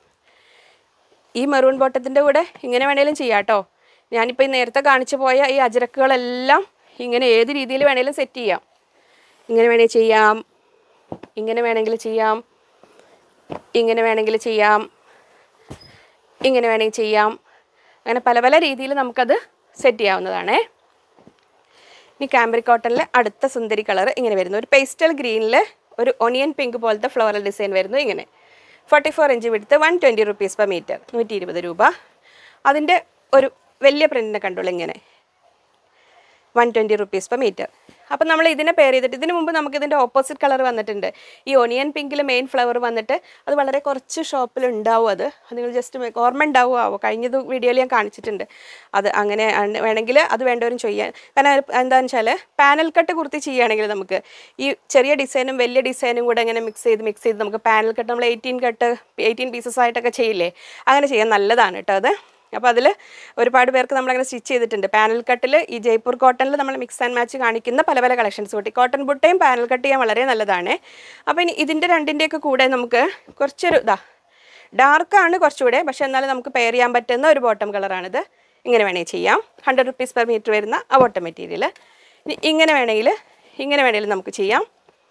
ഈ മെറൂൺ ബോട്ടത്തിൻ്റെ കൂടെ ഇങ്ങനെ വേണേലും ചെയ്യാം കേട്ടോ ഞാനിപ്പോൾ ഈ നേരത്തെ കാണിച്ചു പോയ ഈ അജരക്കുകളെല്ലാം ഇങ്ങനെ ഏത് രീതിയിൽ വേണേലും സെറ്റ് ചെയ്യാം ഇങ്ങനെ വേണേൽ ചെയ്യാം ഇങ്ങനെ വേണമെങ്കിൽ ചെയ്യാം ഇങ്ങനെ വേണമെങ്കിൽ ചെയ്യാം ഇങ്ങനെ വേണമെങ്കിൽ ചെയ്യാം അങ്ങനെ പല പല രീതിയിൽ നമുക്കത് സെറ്റ് ചെയ്യാവുന്നതാണേ ഇനി കാംബ്രിക് കോട്ടണിൽ അടുത്ത സുന്ദരി കളർ ഇങ്ങനെ വരുന്നു ഒരു പേസ്റ്റൽ ഗ്രീനിൽ ഒരു ഒണിയൻ പിങ്ക് പോലത്തെ ഫ്ലോറൽ ഡിസൈൻ വരുന്നു ഇങ്ങനെ ഫോർട്ടി ഫോർ ഇഞ്ച് വിടുത്ത് one twenty rupees per metre നൂറ്റി ഇരുപത് രൂപ അതിൻ്റെ ഒരു വലിയ പ്രിൻറ്റിനെ കണ്ടോളൂ ഇങ്ങനെ one twenty rupees per metre അപ്പം നമ്മൾ ഇതിനെ പെയർ ചെയ്തിട്ട് ഇതിന് മുമ്പ് നമുക്ക് ഇതിൻ്റെ ഓപ്പോസിറ്റ് കളർ വന്നിട്ടുണ്ട് ഈ ഒനിയൻ പിങ്കിൽ മെയിൻ ഫ്ലവർ വന്നിട്ട് അത് വളരെ കുറച്ച് ഷോപ്പിൽ ഉണ്ടാവും അത് അത് നിങ്ങൾ ജസ്റ്റ് ഓർമ്മ ഉണ്ടാവുമോ കഴിഞ്ഞത് വീഡിയോയിൽ ഞാൻ കാണിച്ചിട്ടുണ്ട് അത് അങ്ങനെ ആണ് വേണമെങ്കിൽ അത് വേണ്ടവരും ചെയ്യാൻ കാരണം അത് എന്താണെന്ന് വെച്ചാൽ പാനൽ കട്ട് കുർത്തി ചെയ്യുകയാണെങ്കിൽ നമുക്ക് ഈ ചെറിയ ഡിസൈനും വലിയ ഡിസൈനും കൂടെ ഇങ്ങനെ മിക്സ് ചെയ്ത് മിക്സ് ചെയ്ത് നമുക്ക് പാനൽ കട്ട് നമ്മൾ എയ്റ്റീൻ കട്ട് എയ്റ്റീൻ പീസസ് ആയിട്ടൊക്കെ ചെയ്യില്ലേ അങ്ങനെ ചെയ്യാൻ നല്ലതാണ് കേട്ടോ അത് അപ്പോൾ അതിൽ ഒരുപാട് പേർക്ക് നമ്മളങ്ങനെ സ്റ്റിച്ച് ചെയ്തിട്ടുണ്ട് പാനൽ കട്ടിൽ ഈ ജയ്പൂർ കോട്ടണിൽ നമ്മൾ മിക്സ് ആൻഡ് മാച്ച് കാണിക്കുന്ന പല പല കളക്ഷൻസ് കൂട്ടി കോട്ടൺ ബുട്ടയും പാനൽ കട്ട് ചെയ്യാൻ വളരെ നല്ലതാണ് അപ്പോൾ ഇനി ഇതിൻ്റെ രണ്ടിൻ്റെയൊക്കെ കൂടെ നമുക്ക് കുറച്ചൊരു ഇതാ ഡാർക്കാണ് കുറച്ചുകൂടെ പക്ഷേ എന്നാലും നമുക്ക് പെയർ ചെയ്യാൻ പറ്റുന്ന ഒരു ബോട്ടം കളറാണിത് ഇങ്ങനെ വേണമെങ്കിൽ ചെയ്യാം ഹൺഡ്രഡ് റുപ്പീസ് പെർ മീറ്റർ വരുന്ന ആ ബോട്ടം മെറ്റീരിയൽ ഇനി ഇങ്ങനെ വേണമെങ്കിൽ ഇങ്ങനെ വേണമെങ്കിൽ നമുക്ക് ചെയ്യാം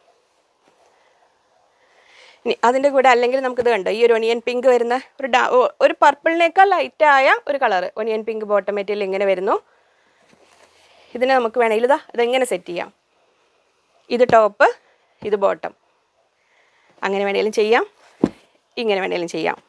ഇനി അതിൻ്റെ കൂടെ അല്ലെങ്കിൽ നമുക്കിത് കണ്ടോ ഈ ഒരു ഒനിയൻ പിങ്ക് വരുന്ന ഒരു ഡാ ഓ, ഒരു പർപ്പിളിനേക്കാൾ ലൈറ്റായ ഒരു colour onion pink bottom material ഇങ്ങനെ വരുന്നു ഇതിനെ നമുക്ക് വേണമെങ്കിൽ ഇതാ ഇതെങ്ങനെ സെറ്റ് ചെയ്യാം ഇത് ടോപ്പ് ഇത് ബോട്ടം അങ്ങനെ വേണമെങ്കിലും ചെയ്യാം ഇങ്ങനെ വേണമെങ്കിലും ചെയ്യാം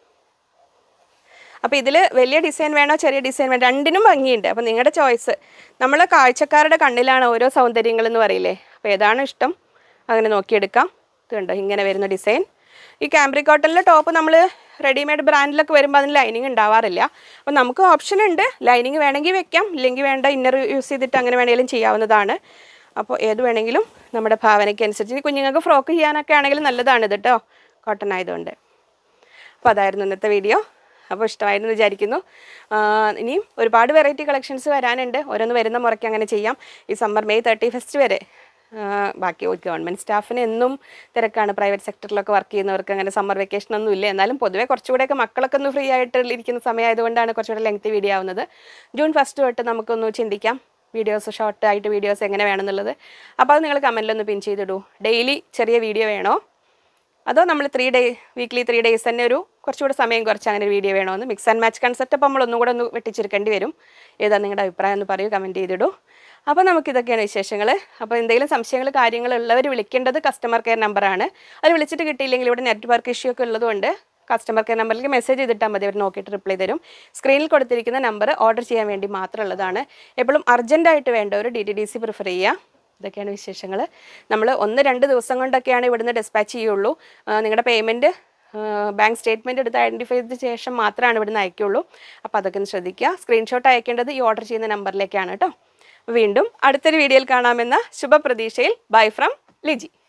അപ്പോൾ ഇതിൽ വലിയ ഡിസൈൻ വേണോ ചെറിയ ഡിസൈൻ വേണോ രണ്ടിനും ഭംഗിയുണ്ട് അപ്പോൾ നിങ്ങളുടെ ചോയ്സ് നമ്മൾ കാഴ്ചക്കാരുടെ കണ്ണിലാണ് ഓരോ സൗന്ദര്യങ്ങൾ എന്ന് പറയില്ലേ അപ്പോൾ ഏതാണ് ഇഷ്ടം അങ്ങനെ നോക്കിയെടുക്കാം ഇത് കണ്ടോ ഇങ്ങനെ വരുന്ന ഡിസൈൻ ഈ കാംബ്രിക് കോട്ടണിലെ ടോപ്പ് നമ്മൾ റെഡിമെയ്ഡ് ബ്രാൻഡിലൊക്കെ വരുമ്പോൾ അതിന് ലൈനിങ് ഉണ്ടാവാറില്ല അപ്പോൾ നമുക്ക് ഓപ്ഷൻ ഉണ്ട് ലൈനിങ് വേണമെങ്കിൽ വെക്കാം ഇല്ലെങ്കിൽ വേണ്ട ഇന്നർ യൂസ് ചെയ്തിട്ട് അങ്ങനെ വേണമെങ്കിലും ചെയ്യാവുന്നതാണ് അപ്പോൾ ഏത് വേണമെങ്കിലും നമ്മുടെ ഭാവനയ്ക്ക് അനുസരിച്ച് ഇനി കുഞ്ഞുങ്ങൾക്ക് ഫ്രോക്ക് ചെയ്യാനൊക്കെ ആണെങ്കിൽ നല്ലതാണ് ഇത് കേട്ടോ കോട്ടൺ ആയതുകൊണ്ട് അപ്പോൾ അതായിരുന്നു ഇന്നത്തെ വീഡിയോ അപ്പോൾ ഇഷ്ടമായിരുന്നു വിചാരിക്കുന്നു ആ, ഇനിയും ഒരുപാട് വെറൈറ്റി കളക്ഷൻസ് വരാനുണ്ട് ഓരോന്ന് വരുന്ന മുറയ്ക്ക് അങ്ങനെ ചെയ്യാം ഈ സമ്മർ മെയ് തേർട്ടി ഫസ്റ്റ് വരെ ആ, ബാക്കി ഗവൺമെൻറ് സ്റ്റാഫിന് എന്നും തിരക്കാണ് പ്രൈവറ്റ് സെക്ടറിലൊക്കെ വർക്ക് ചെയ്യുന്നവർക്ക് അങ്ങനെ സമ്മർ വെക്കേഷൻ ഒന്നും ഇല്ല എന്നാലും പൊതുവേ കുറച്ചുകൂടെയൊക്കെ മക്കളൊക്കെ ഒന്ന് ഫ്രീ ആയിട്ട് ഇരിക്കുന്ന സമയമായതുകൊണ്ടാണ് കുറച്ചുകൂടെ ലെങ്തി വീഡിയോ ആവുന്നത് ജൂൺ ഫസ്റ്റ് തൊട്ട് നമുക്കൊന്ന് ചിന്തിക്കാം വീഡിയോസ് ഷോർട്ട് ആയിട്ട് വീഡിയോസ് എങ്ങനെ വേണമെന്നുള്ളത് അപ്പോൾ അത് നിങ്ങൾ കമൻറ്റിലൊന്ന് പിൻ ചെയ്തിടൂ ഡെയിലി ചെറിയ വീഡിയോ വേണോ അതോ നമ്മൾ three day weekly three days തന്നെ ഒരു കുറച്ചുകൂടെ സമയം കുറച്ച് അങ്ങനെ ഒരു വീഡിയോ വേണമെന്ന് മിക്സ് ആൻഡ് മാച്ച് കൺസെപ്റ്റ് അപ്പോൾ നമ്മൾ ഒന്നും കൂടെ ഒന്ന് വെട്ടിച്ചെടുക്കേണ്ടി വരും ഏതാ നിങ്ങളുടെ അഭിപ്രായം എന്ന് പറയൂ കമൻറ്റ് ചെയ്തിടൂ അപ്പോൾ നമുക്കിതൊക്കെയാണ് വിശേഷങ്ങൾ അപ്പോൾ എന്തെങ്കിലും സംശയങ്ങൾ കാര്യങ്ങൾ ഉള്ളവർ വിളിക്കേണ്ടത് കസ്റ്റമർ കെയർ നമ്പറാണ് അത് വിളിച്ചിട്ട് കിട്ടിയില്ലെങ്കിൽ ഇവിടെ നെറ്റ്വർക്ക് ഇഷ്യൂ ഒക്കെ ഉള്ളതുകൊണ്ട് കസ്റ്റമർ കെയർ നമ്പറിലേക്ക് മെസ്സേജ് ചെയ്തിട്ടാൽ മതി അവർ നോക്കിയിട്ട് റിപ്ലൈ തരും സ്ക്രീനിൽ കൊടുത്തിരിക്കുന്ന നമ്പർ ഓർഡർ ചെയ്യാൻ വേണ്ടി മാത്രമുള്ളതാണ് എപ്പോഴും അർജൻറ്റായിട്ട് വേണ്ടവർ D T D C prefer ചെയ്യുക ഇതൊക്കെയാണ് വിശേഷങ്ങൾ നമ്മൾ ഒന്ന് രണ്ട് ദിവസം കൊണ്ടൊക്കെയാണ് ഇവിടുന്ന് ഡിസ്പാച്ച് ചെയ്യുള്ളൂ ആ, നിങ്ങളുടെ പേയ്മെൻറ്റ് ബാങ്ക് സ്റ്റേറ്റ്മെൻറ്റ് എടുത്ത് ഐഡൻറ്റിഫൈ ചെയ്ത ശേഷം മാത്രമാണ് ഇവിടുന്ന് അയക്കുള്ളൂ അപ്പോൾ അതൊക്കെ ഒന്ന് ശ്രദ്ധിക്കുക സ്ക്രീൻഷോട്ട് അയക്കേണ്ടത് ഈ ഓർഡർ ചെയ്യുന്ന നമ്പറിലേക്കാണ് കേട്ടോ വീണ്ടും അടുത്തൊരു വീഡിയോയിൽ കാണാമെന്ന ശുഭപ്രതീക്ഷയിൽ ബൈ ഫ്രം ലിജി